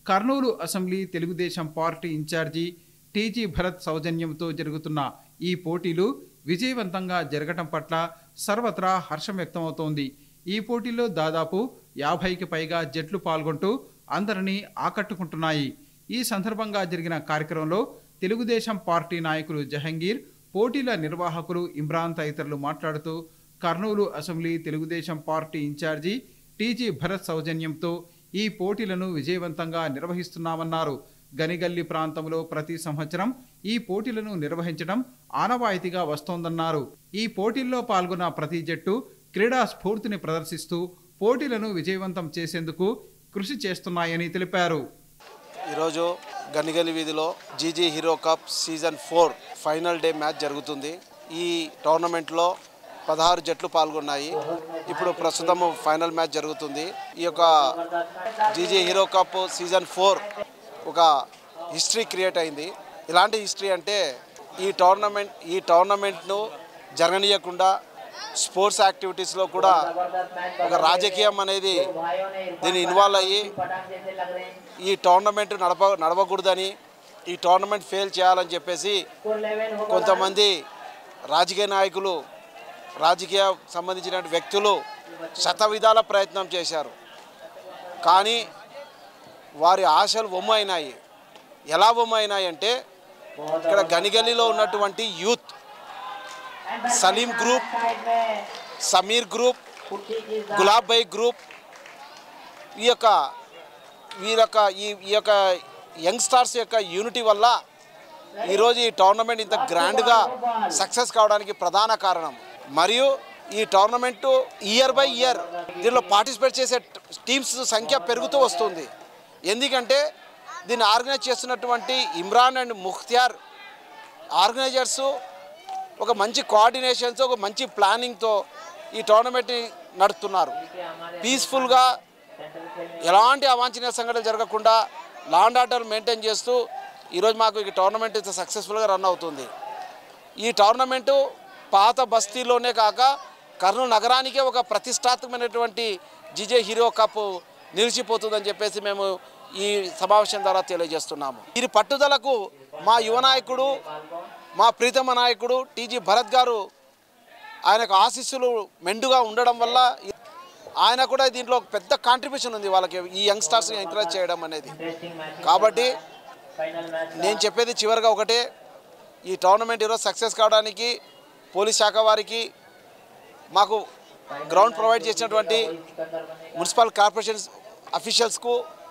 Kurnool assembly Telugu Desam party in charge TG Bharath సౌజన్యంతో జరుగుతున్న ఈ పోటీలు విజయవంతంగా జరగటం పట్ల సర్వత్రా హర్షం వ్యక్తమవుతోంది ఈ పోటీల్లో దాదాపు యాభైకి పైగా జట్లు పాల్గొంటూ అందరినీ ఆకట్టుకుంటున్నాయి ఈ సందర్భంగా జరిగిన కార్యక్రమంలో తెలుగుదేశం పార్టీ నాయకులు జహంగీర్ పోటీల నిర్వాహకులు ఇమ్రాన్ తదితరులు మాట్లాడుతూ Kurnool assembly Telugu Desam party in charge TG Bharath సౌజన్యంతో ఈ పోటీలను విజయవంతంగా నిర్వహిస్తున్నామన్నారు గనిగల్లి ప్రాంతంలో ప్రతి సంవత్సరం ఈ పోటీలను నిర్వహించడం ఆనవాయితీగా వస్తోందన్నారు ఈ పోటీల్లో పాల్గొన్న ప్రతి జట్టు క్రీడా స్ఫూర్తిని ప్రదర్శిస్తూ పోటీలను విజయవంతం చేసేందుకు కృషి చేస్తున్నాయని తెలిపారు ఈరోజు గనిగలి వీధిలో GG hero cup season four final day match జరుగుతుంది ఈ టోర్నమెంట్లో పదహారు జట్లు పాల్గొన్నాయి ఇప్పుడు ప్రస్తుతం ఫైనల్ మ్యాచ్ జరుగుతుంది ఈ యొక్క GG hero cup season four ఒక హిస్టరీ క్రియేట్ అయింది ఇలాంటి హిస్టరీ అంటే ఈ టోర్నమెంట్ ఈ టోర్నమెంట్ను జరగనీయకుండా స్పోర్ట్స్ యాక్టివిటీస్లో కూడా ఒక రాజకీయం అనేది దీన్ని ఇన్వాల్వ్ అయ్యి ఈ టోర్నమెంట్ నడప నడవకూడదని ఈ టోర్నమెంట్ ఫెయిల్ చేయాలని చెప్పేసి కొంతమంది రాజకీయ నాయకులు రాజకీయ సంబంధించిన వ్యక్తులు శత విధాల ప్రయత్నం చేశారు కానీ వారి ఆశలు బొమ్మైనాయి ఎలా బొమ్మైనాయి అంటే ఇక్కడ గనిగలిలో ఉన్నటువంటి youth Saleem group Sameer group Gulab Bhai group ఈ యొక్క వీరొక ఈ ఈ యొక్క యంగ్స్టార్స్ యొక్క యూనిటీ వల్ల ఈరోజు ఈ టోర్నమెంట్ ఇంత గ్రాండ్గా సక్సెస్ కావడానికి ప్రధాన కారణం మరియు ఈ టోర్నమెంటు ఇయర్ బై ఇయర్ దీనిలో పార్టిసిపేట్ చేసే టీమ్స్ సంఖ్య పెరుగుతూ వస్తుంది ఎందుకంటే దీన్ని ఆర్గనైజ్ చేస్తున్నటువంటి ఇమ్రాన్ అండ్ ముఖ్తియార్ ఆర్గనైజర్సు ఒక మంచి కోఆర్డినేషన్స్ ఒక మంచి ప్లానింగ్తో ఈ టోర్నమెంట్ని నడుపుతున్నారు పీస్ఫుల్గా ఎలాంటి అవాంఛనీయ సంఘటనలు జరగకుండా లాండ్ ఆర్డర్ మెయింటైన్ చేస్తూ ఈరోజు మాకు ఈ టోర్నమెంట్ ఇంత సక్సెస్ఫుల్గా రన్ అవుతుంది ఈ టోర్నమెంటు పాత బస్తీలోనే కాక కర్నూలు నగరానికే ఒక ప్రతిష్టాత్మకమైనటువంటి జిజే హీరో కప్ నిలిచిపోతుందని చెప్పేసి మేము ఈ సమావేశం ద్వారా తెలియజేస్తున్నాము ఈ పట్టుదలకు మా యువ నాయకుడు మా ప్రీతమ నాయకుడు టీజీ భరత్ గారు ఆయనకు ఆశీస్సులు మెండుగా ఉండడం వల్ల ఆయన కూడా దీంట్లో పెద్ద కాంట్రిబ్యూషన్ ఉంది వాళ్ళకి ఈ యంగ్స్టర్స్ని ఎంకరేజ్ చేయడం అనేది కాబట్టి నేను చెప్పేది చివరిగా ఒకటే ఈ టోర్నమెంట్ ఈరోజు సక్సెస్ కావడానికి పోలీస్ శాఖ వారికి మాకు గ్రౌండ్ ప్రొవైడ్ చేసినటువంటి మున్సిపల్ కార్పొరేషన్ అఫీషియల్స్కు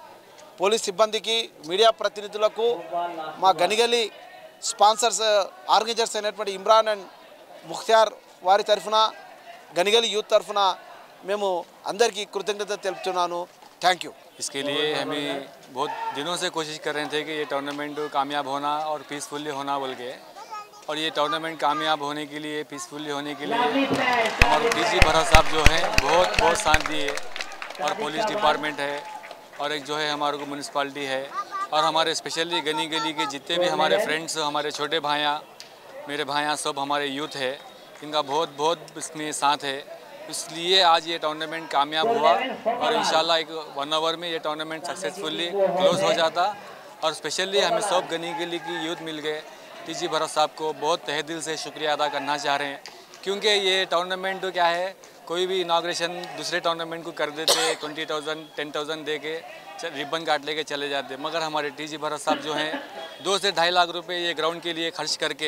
పోలీస్ సిబ్బందికి మీడియా ప్రతినిధులకు మా గనిగలి స్పాన్సర్స్ ఆర్గనైజర్స్ అయినటువంటి ఇమ్రాన్ అండ్ ముఖ్తార్ వారి తరఫున గనిగలి యూత్ తరఫున మేము అందరికీ కృతజ్ఞత తెలుపుతున్నాను థ్యాంక్ యూ इसके लिए हमें बहुत दिनों से कोशिश कर रहे थे कि ये टूर्नामेंट कामयाब होना और पीसफुली होना बोल के और ये टूर्नामेंट कामयाब होने के लिए पीसफुली होने के लिए हमारे डी जी भरत साहब जो हैं बहुत बहुत साथ दिए और पुलिस डिपार्टमेंट है और एक जो है हमारे को म्यूनसिपाल्टी है और हमारे स्पेशली गनी गली के जितने भी हमारे फ्रेंड्स हमारे छोटे भाइयाँ मेरे भाइयाँ सब हमारे यूथ है इनका बहुत बहुत इसमें साथ है इसलिए आज ये टूर्नामेंट कामयाब हुआ और इंशाल्लाह एक वन आवर में ये टूर्नामेंट सक्सेसफुली क्लोज हो जाता और स्पेशली हमें सब गनी गली की यूथ मिल गए टीजी भरत साहब को बहुत तहे दिल से शुक्रिया अदा करना चाह रहे हैं क्योंकि ये टूर्नामेंट तो क्या है कोई भी इनाग्रेशन दूसरे टूर्नामेंट को कर देते ट्वेंटी थाउजेंड टेन थाउजेंड दे के रिबन काट लेके चले जाते मगर हमारे टीजी भरत साहब जो हैं दो से ढाई लाख रुपए ये ग्राउंड के लिए खर्च करके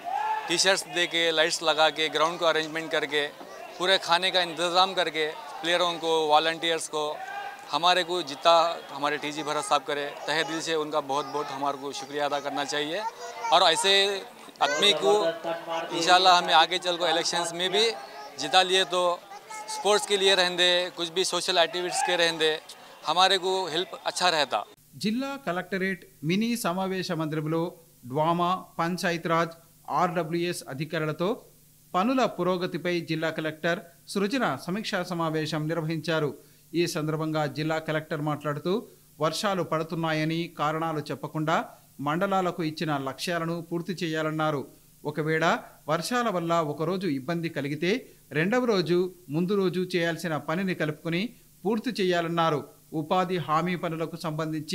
टी शर्ट्स दे के लाइट्स लगा के ग्राउंड को अरेंजमेंट करके पूरे खाने का इंतज़ाम करके प्लेयरों को वॉल्टियर्स को हमारे को जितना हमारे टीजी भरत साहब करे तहे दिल से उनका बहुत बहुत हमारे को शुक्रिया अदा करना चाहिए और ऐसे आदमी को इंशाल्लाह हमें आगे चल को इलेक्शंस में भी जिता लिए तो स्पोर्ट्स के लिए रहेंगे कुछ भी सोशल एक्टिविटीज़ के रहेंगे हमारे को हेल्प अच्छा रहता జిల్లా కలెక్టరేట్ మినీ సమావేశ మందిరంలో డ్వామా పంచాయతీరాజ్ ఆర్డబ్ల్యూఎస్ అధికారులతో పనుల పురోగతిపై జిల్లా కలెక్టర్ సృజన సమీక్షా సమావేశం నిర్వహించారు ఈ సందర్భంగా జిల్లా కలెక్టర్ మాట్లాడుతూ వర్షాలు పడుతున్నాయని కారణాలు చెప్పకుండా మండలాలకు ఇచ్చిన లక్ష్యాలను పూర్తి చేయాలన్నారు ఒకవేళ వర్షాల వల్ల ఒకరోజు ఇబ్బంది కలిగితే రెండవ రోజు ముందు రోజు చేయాల్సిన పనిని కలుపుకొని పూర్తి చేయాలన్నారు ఉపాధి హామీ పనులకు సంబంధించి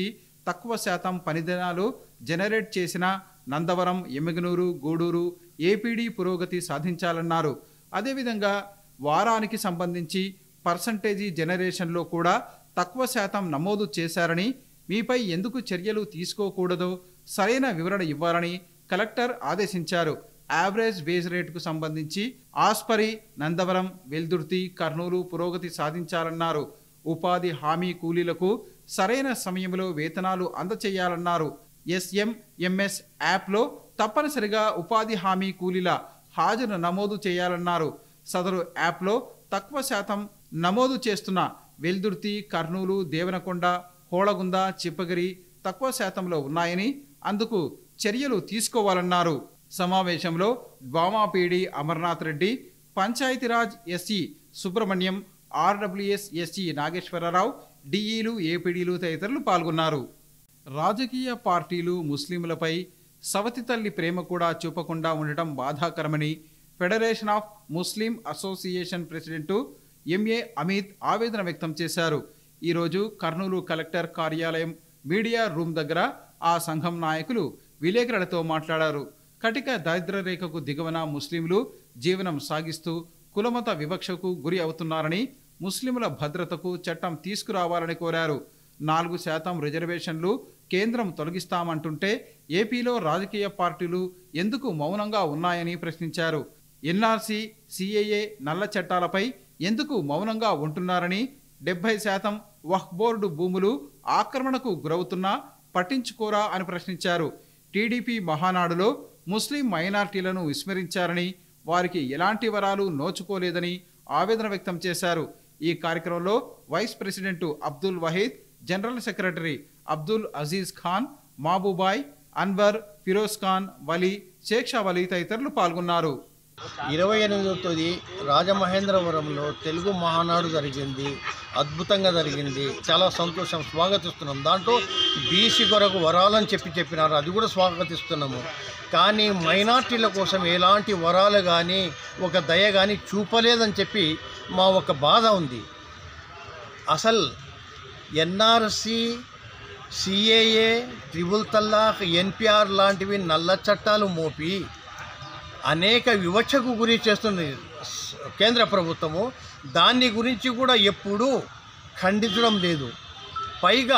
తక్కువ శాతం పనిదినాలు జనరేట్ చేసిన నందవరం ఎమ్మిగనూరు గూడూరు ఏపీడీ పురోగతి సాధించాలన్నారు అదేవిధంగా వారానికి సంబంధించి పర్సంటేజీ జనరేషన్లో కూడా తక్కువ శాతం నమోదు చేశారని మీపై ఎందుకు చర్యలు తీసుకోకూడదో సరైన వివరణ ఇవ్వాలని కలెక్టర్ ఆదేశించారు యావరేజ్ వేజ్ రేటుకు సంబంధించి ఆస్పరి నందవరం వెల్దుర్తి కర్నూలు పురోగతి సాధించాలన్నారు ఉపాధి హామీ కూలీలకు సరైన సమయంలో వేతనాలు అందచేయాలన్నారు ఎస్ఎంఎంఎస్ యాప్లో తప్పనిసరిగా ఉపాధి హామీ కూలీల హాజరు నమోదు చేయాలన్నారు సదరు యాప్లో తక్కువ శాతం నమోదు చేస్తున్న వెల్దుర్తి కర్నూలు దేవనకొండ హోళగుంద చిప్పగిరి తక్కువ శాతంలో ఉన్నాయని అందుకు చర్యలు తీసుకోవాలన్నారు సమావేశంలో వామాపీడి Amarnath Reddy Panchayati Raj SE Subrahmanyam RWS SE Nageswara Rao డిఈలు ఏపీడీలు తదితరులు పాల్గొన్నారు రాజకీయ పార్టీలు ముస్లింలపై సవతి తల్లి ప్రేమ కూడా చూపకుండా ఉండటం బాధాకరమని federation of Muslim association president MA Amit ఆవేదన వ్యక్తం చేశారు ఈరోజు కర్నూలు కలెక్టర్ కార్యాలయం మీడియా రూమ్ దగ్గర ఆ సంఘం నాయకులు విలేకరులతో మాట్లాడారు కటిక దారిద్ర్య రేఖకు దిగువన ముస్లింలు జీవనం సాగిస్తూ కులమత వివక్షకు గురి అవుతున్నారని ముస్లింల భద్రతకు చట్టం తీసుకురావాలని కోరారు నాలుగు శాతం రిజర్వేషన్లు కేంద్రం తొలగిస్తామంటుంటే ఏపీలో రాజకీయ పార్టీలు ఎందుకు మౌనంగా ఉన్నాయని ప్రశ్నించారు ఎన్ఆర్సీ సిఏఏ నల్ల చట్టాలపై ఎందుకు మౌనంగా ఉంటున్నారని డెబ్బై శాతం వహ్ బోర్డు భూములు ఆక్రమణకు గురవుతున్నా పట్టించుకోరా అని ప్రశ్నించారు టీడీపీ మహానాడులో ముస్లిం మైనార్టీలను విస్మరించారని వారికి ఎలాంటి వరాలు నోచుకోలేదని ఆవేదన వ్యక్తం చేశారు ఈ కార్యక్రమంలో vice president Abdul Waheed general secretary Abdul Aziz Khan Mabubai Anwar Firoz Khan Vali Sheksha Vali తదితరులు పాల్గొన్నారు ఇరవై ఎనిమిదో తేదీ రాజమహేంద్రవరంలో తెలుగు మహానాడు జరిగింది అద్భుతంగా జరిగింది చాలా సంతోషం స్వాగతిస్తున్నాం దాంట్లో బీసీ కొరకు వరాలని చెప్పి చెప్పినారు అది కూడా స్వాగతిస్తున్నాము కానీ మైనార్టీల కోసం ఎలాంటి వరాలు కానీ ఒక దయ కానీ చూపలేదని చెప్పి మా ఒక బాధ ఉంది అసలు NRC CAA triple talaq NPR లాంటివి నల్ల చట్టాలు మోపి అనేక వివక్షకు గురి చేస్తుంది స్- కేంద్ర ప్రభుత్వము దాన్ని గురించి కూడా ఎప్పుడూ ఖండించడం లేదు పైగా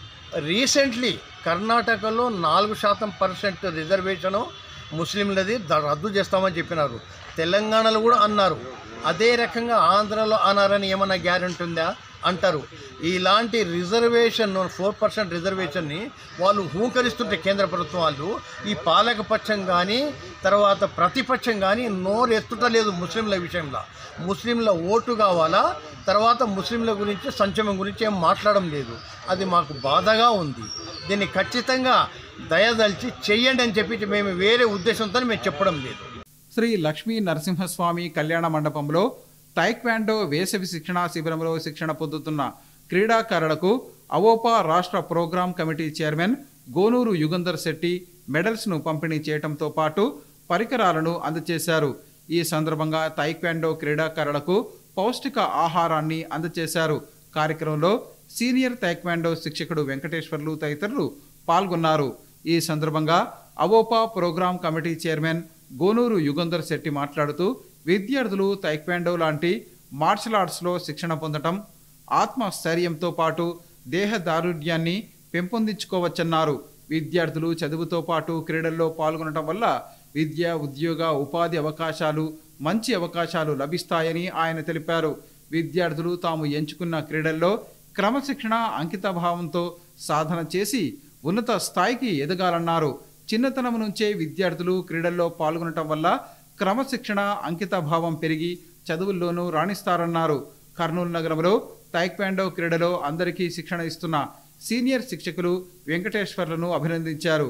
రీసెంట్లీ కర్ణాటకలో నాలుగు శాతం పర్సెంట్ రిజర్వేషను ముస్లింలది ద- రద్దు చేస్తామని చెప్పినారు తెలంగాణలో కూడా అన్నారు అదే రకంగా ఆంధ్రలో అన్నారని ఏమైనా గ్యారెంటీ ఉందా అంటారు ఇలాంటి రిజర్వేషన్ ఫోర్ పర్సెంట్ రిజర్వేషన్ని వాళ్ళు హూంకరిస్తుంటే కేంద్ర ప్రభుత్వం వాళ్ళు ఈ పాలకపక్షం కానీ తర్వాత ప్రతిపక్షం కానీ నోరు ఎత్తుటలేదు ముస్లింల విషయంలో ముస్లింల ఓటు కావాలా తర్వాత ముస్లింల గురించి సంక్షేమం గురించి ఏం మాట్లాడడం లేదు అది మాకు బాధగా ఉంది దీన్ని ఖచ్చితంగా దయదలిచి చెయ్యండి అని చెప్పి మేము వేరే ఉద్దేశంతో మేము చెప్పడం లేదు శ్రీ లక్ష్మీ నరసింహస్వామి కళ్యాణ మండపంలో టైక్వాండో వేసవి శిక్షణా శిబిరంలో శిక్షణ పొందుతున్న క్రీడాకారులకు అవోపా రాష్ట్ర program committee chairman Gonuru Yugandhar Shetty మెడల్స్ను పంపిణీ చేయడంతో పాటు పరికరాలను అందజేశారు ఈ సందర్భంగా టైక్వాండో క్రీడాకారులకు పౌష్టిక ఆహారాన్ని అందజేశారు కార్యక్రమంలో సీనియర్ టైక్వాండో శిక్షకుడు వెంకటేశ్వర్లు తదితరులు పాల్గొన్నారు ఈ సందర్భంగా AVOPA program committee chairman Gonuru Yugandhar Shetty మాట్లాడుతూ విద్యార్థులు తైక్వాండో లాంటి మార్షల్ ఆర్ట్స్లో శిక్షణ పొందటం ఆత్మస్థైర్యంతో పాటు దేహ దారుఢ్యాన్ని పెంపొందించుకోవచ్చన్నారు విద్యార్థులు చదువుతో పాటు క్రీడల్లో పాల్గొనడం వల్ల విద్య ఉద్యోగ ఉపాధి అవకాశాలు మంచి అవకాశాలు లభిస్తాయని ఆయన తెలిపారు విద్యార్థులు తాము ఎంచుకున్న క్రీడల్లో క్రమశిక్షణ అంకితభావంతో సాధన చేసి ఉన్నత స్థాయికి ఎదగాలన్నారు చిన్నతనం నుంచే విద్యార్థులు క్రీడల్లో పాల్గొనటం వల్ల క్రమశిక్షణ అంకితభావం పెరిగి చదువుల్లోనూ రాణిస్తారన్నారు కర్నూలు నగరంలో టైక్వాండో క్రీడలో అందరికీ శిక్షణ ఇస్తున్న సీనియర్ శిక్షకులు వెంకటేశ్వర్లను అభినందించారు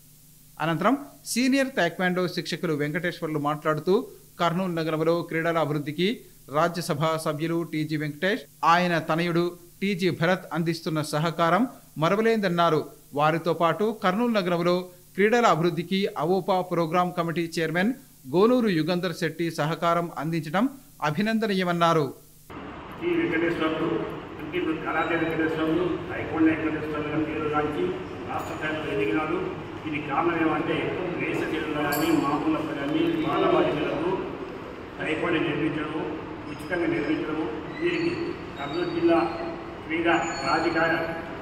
అనంతరం సీనియర్ టైక్వాండో శిక్షకులు వెంకటేశ్వర్లు మాట్లాడుతూ కర్నూలు నగరంలో క్రీడల అభివృద్ధికి రాజ్యసభ సభ్యులు టీజీ వెంకటేష్ ఆయన తనయుడు టీజీ భరత్ అందిస్తున్న సహకారం మరవలేందన్నారు వారితో పాటు కర్నూలు నగరంలో క్రీడల అభివృద్ధికి AVOPA program committee chairman Gonuru Yugandhar Shetty సహకారం అందించడం అభినందనీయమన్నారు ఈ వెంకటేశ్వర్లు అంటే ఇప్పుడు కరాటే వెంకటేశ్వర్లు ఐకొండ వెంకటేశ్వర్లు పేరుగా పేరుగాంచి రాష్ట్ర స్థాయిలో ఎదిగినాడు ఇది కారణం ఏమంటే వేస చెల్లు కానీ మామూలు కానీ బాలబాలికలకు టైఫాయిడ్ నిర్మించడము ఉచితంగా నిర్మించడము వీరికి కర్నూలు జిల్లా క్రీడా రాజకార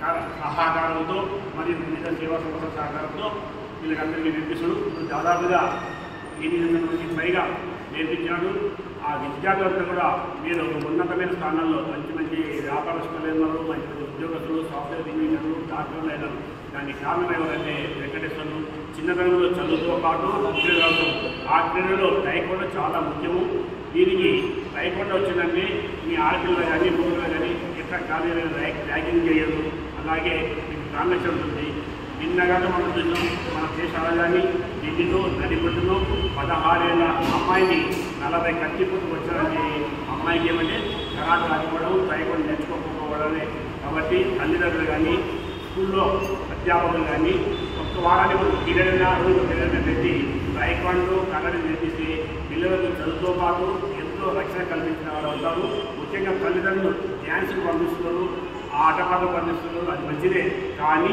సహకారంతో మరియు వివిధ సేవా సంస్థల సహకారంతో వీళ్ళకందరికీ నిర్మిస్తుడు ఇప్పుడు దాదాపుగా ఎనిమిది వందల మందికి పైగా నేర్పించినాడు ఆ విద్యార్థులంతా కూడా మీరు ఒక ఉన్నతమైన స్థానాల్లో మంచి మంచి వ్యాపారస్తులు ఉన్నారు మంచి మంచి ఉద్యోగస్తులు సాఫ్ట్వేర్ ఇంజనీర్లు డాక్టర్లు అయినారు దానికి కారణం ఎవరంటే వెంకటేశ్వర్లు చిన్నతనంలో చదువుతో పాటు క్రీడలతో ఆ క్రీడలో టైకోండో చాలా ముఖ్యము దీనికి టైకోండో వచ్చిందంటే మీ ఆడపిల్లలు కానీ మూడులు కానీ ఎక్కడ ఖాళీ ర్యాగింగ్ చేయదు అలాగే మీకు ట్రాన్సాక్షన్ ఉంటుంది నిన్నగానే మనం చూసాం మన దేశ రాజధాని ఢిల్లీలో నడిపట్టులో పదహారేళ్ళ అమ్మాయిని నలభై కత్తిపుట్టు వచ్చారని అమ్మాయికి ఏమంటే కరాటే ఆడుకోవడం టైకోండో నేర్చుకోకపోవడమే కాబట్టి తల్లిదండ్రులు కానీ స్కూల్లో అధ్యాపకులు కానీ ఒక్క వారానికి ఒక పీరియడ్ రోజు పీరియడ్ పెట్టి టైకాండో కన్నడ నేర్పిస్తే పిల్లలకు చదువుతో పాటు ఎంతో రక్షణ కల్పించిన వారు అవుతారు ముఖ్యంగా తల్లిదండ్రులు డ్యాన్స్కి పంపిస్తున్నారు ఆటపాటలు పంపిస్తున్నారు అది మంచిదే కానీ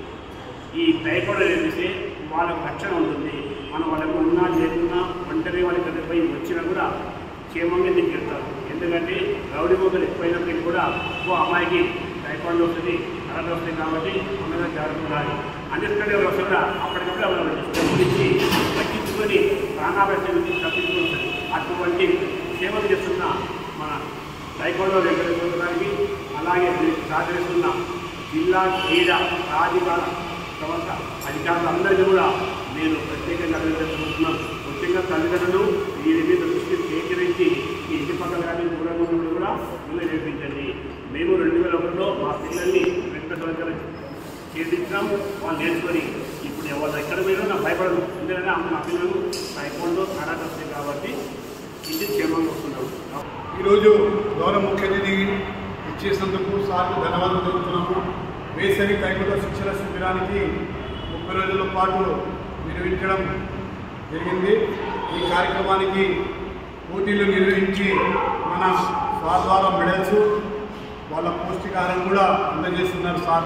ఈ టైకాండో నేర్పిస్తే వాళ్ళకు రక్షణ ఉంటుంది మనం వాళ్ళకు ఉన్నా లేకున్నా ఒంటరి వాళ్ళకి పోయి వచ్చినా కూడా క్షేమంగా దిగ్గెళ్తారు ఎందుకంటే రౌడీ మొదలు ఎక్కువైనప్పటికీ కూడా ఓ అమ్మాయికి టైఫాయిడ్ వస్తుంది కరెంట్ వస్తుంది కాబట్టి ఉండగా జాగ్రత్త ఉండాలి అన్నిటికంటే వస్తే కూడా అప్పటికప్పుడు వాళ్ళు డబ్బులు ఇచ్చి తగ్గించుకొని ప్రాణాపాయం నుంచి తప్పించుకుంటుంది అటువంటి సేవలు చేస్తున్న మన టైకోండో వెంకటేశ్వరానికి అలాగే దీనికి సహకరిస్తున్న జిల్లా క్రీడా రాజకాల సంస్థ అధికారులందరికీ కూడా నేను ప్రత్యేకంగా అభినందించుకుంటున్నాను ముఖ్యంగా తల్లిదండ్రులు వీరి మీద దృష్టి సేకరించి ఈ ఇంటి పక్కన కానీ దూరంగా ఉన్నప్పుడు కూడా పిల్లలు నేర్పించండి మేము రెండు వేల ఒకటిలో మా పిల్లల్ని వెంకటేశ్వర చేర్పించాం వాళ్ళు నేర్చుకొని ఇప్పుడు ఎవరు ఎక్కడ పోయినా నాకు భయపడదు ఎందుకంటే అమ్మ నా పిల్లలు టైకోండో కరాటే వస్తాయి కాబట్టి ఇది క్షేమంగా వస్తున్నాం ఈరోజు గౌరవ ముఖ్య అతిథి ఇచ్చేసినందుకు సార్కు ధన్యవాదాలు తెలుపుతున్నాము వేసవి కైకుల శిక్షణ శిబిరానికి ముప్పై రోజుల పాటు నిర్వహించడం జరిగింది ఈ కార్యక్రమానికి పోటీలు నిర్వహించి మన సార్ ద్వారా మెడల్స్ వాళ్ళ పౌష్టికాహారం కూడా అందజేస్తున్నారు సార్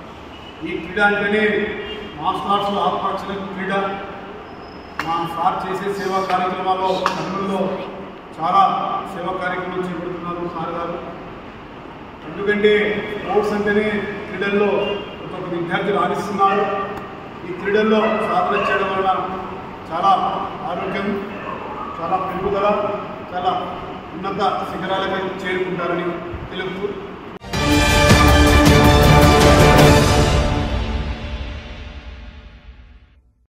ఈ క్రీడ అంటేనే మార్షల్ ఆర్ట్స్లో ఆత్మరక్షణ క్రీడ మా సార్ చేసే సేవా కార్యక్రమాల్లో కర్నూలులో చాలా సేవా కార్యక్రమాలు చేపడుతున్నారు సార్ గారు ఎందుకంటే స్పోర్ట్స్ అంటేనే క్రీడల్లో ఒక్కొక్క విద్యార్థులు ఆడిస్తున్నారు ఈ క్రీడల్లో సాధన చేయడం వలన చాలా ఆరోగ్యం చాలా పెరుగుదల చాలా ఉన్నత శిఖరాలకు చేరుకుంటారని తెలుపుతూ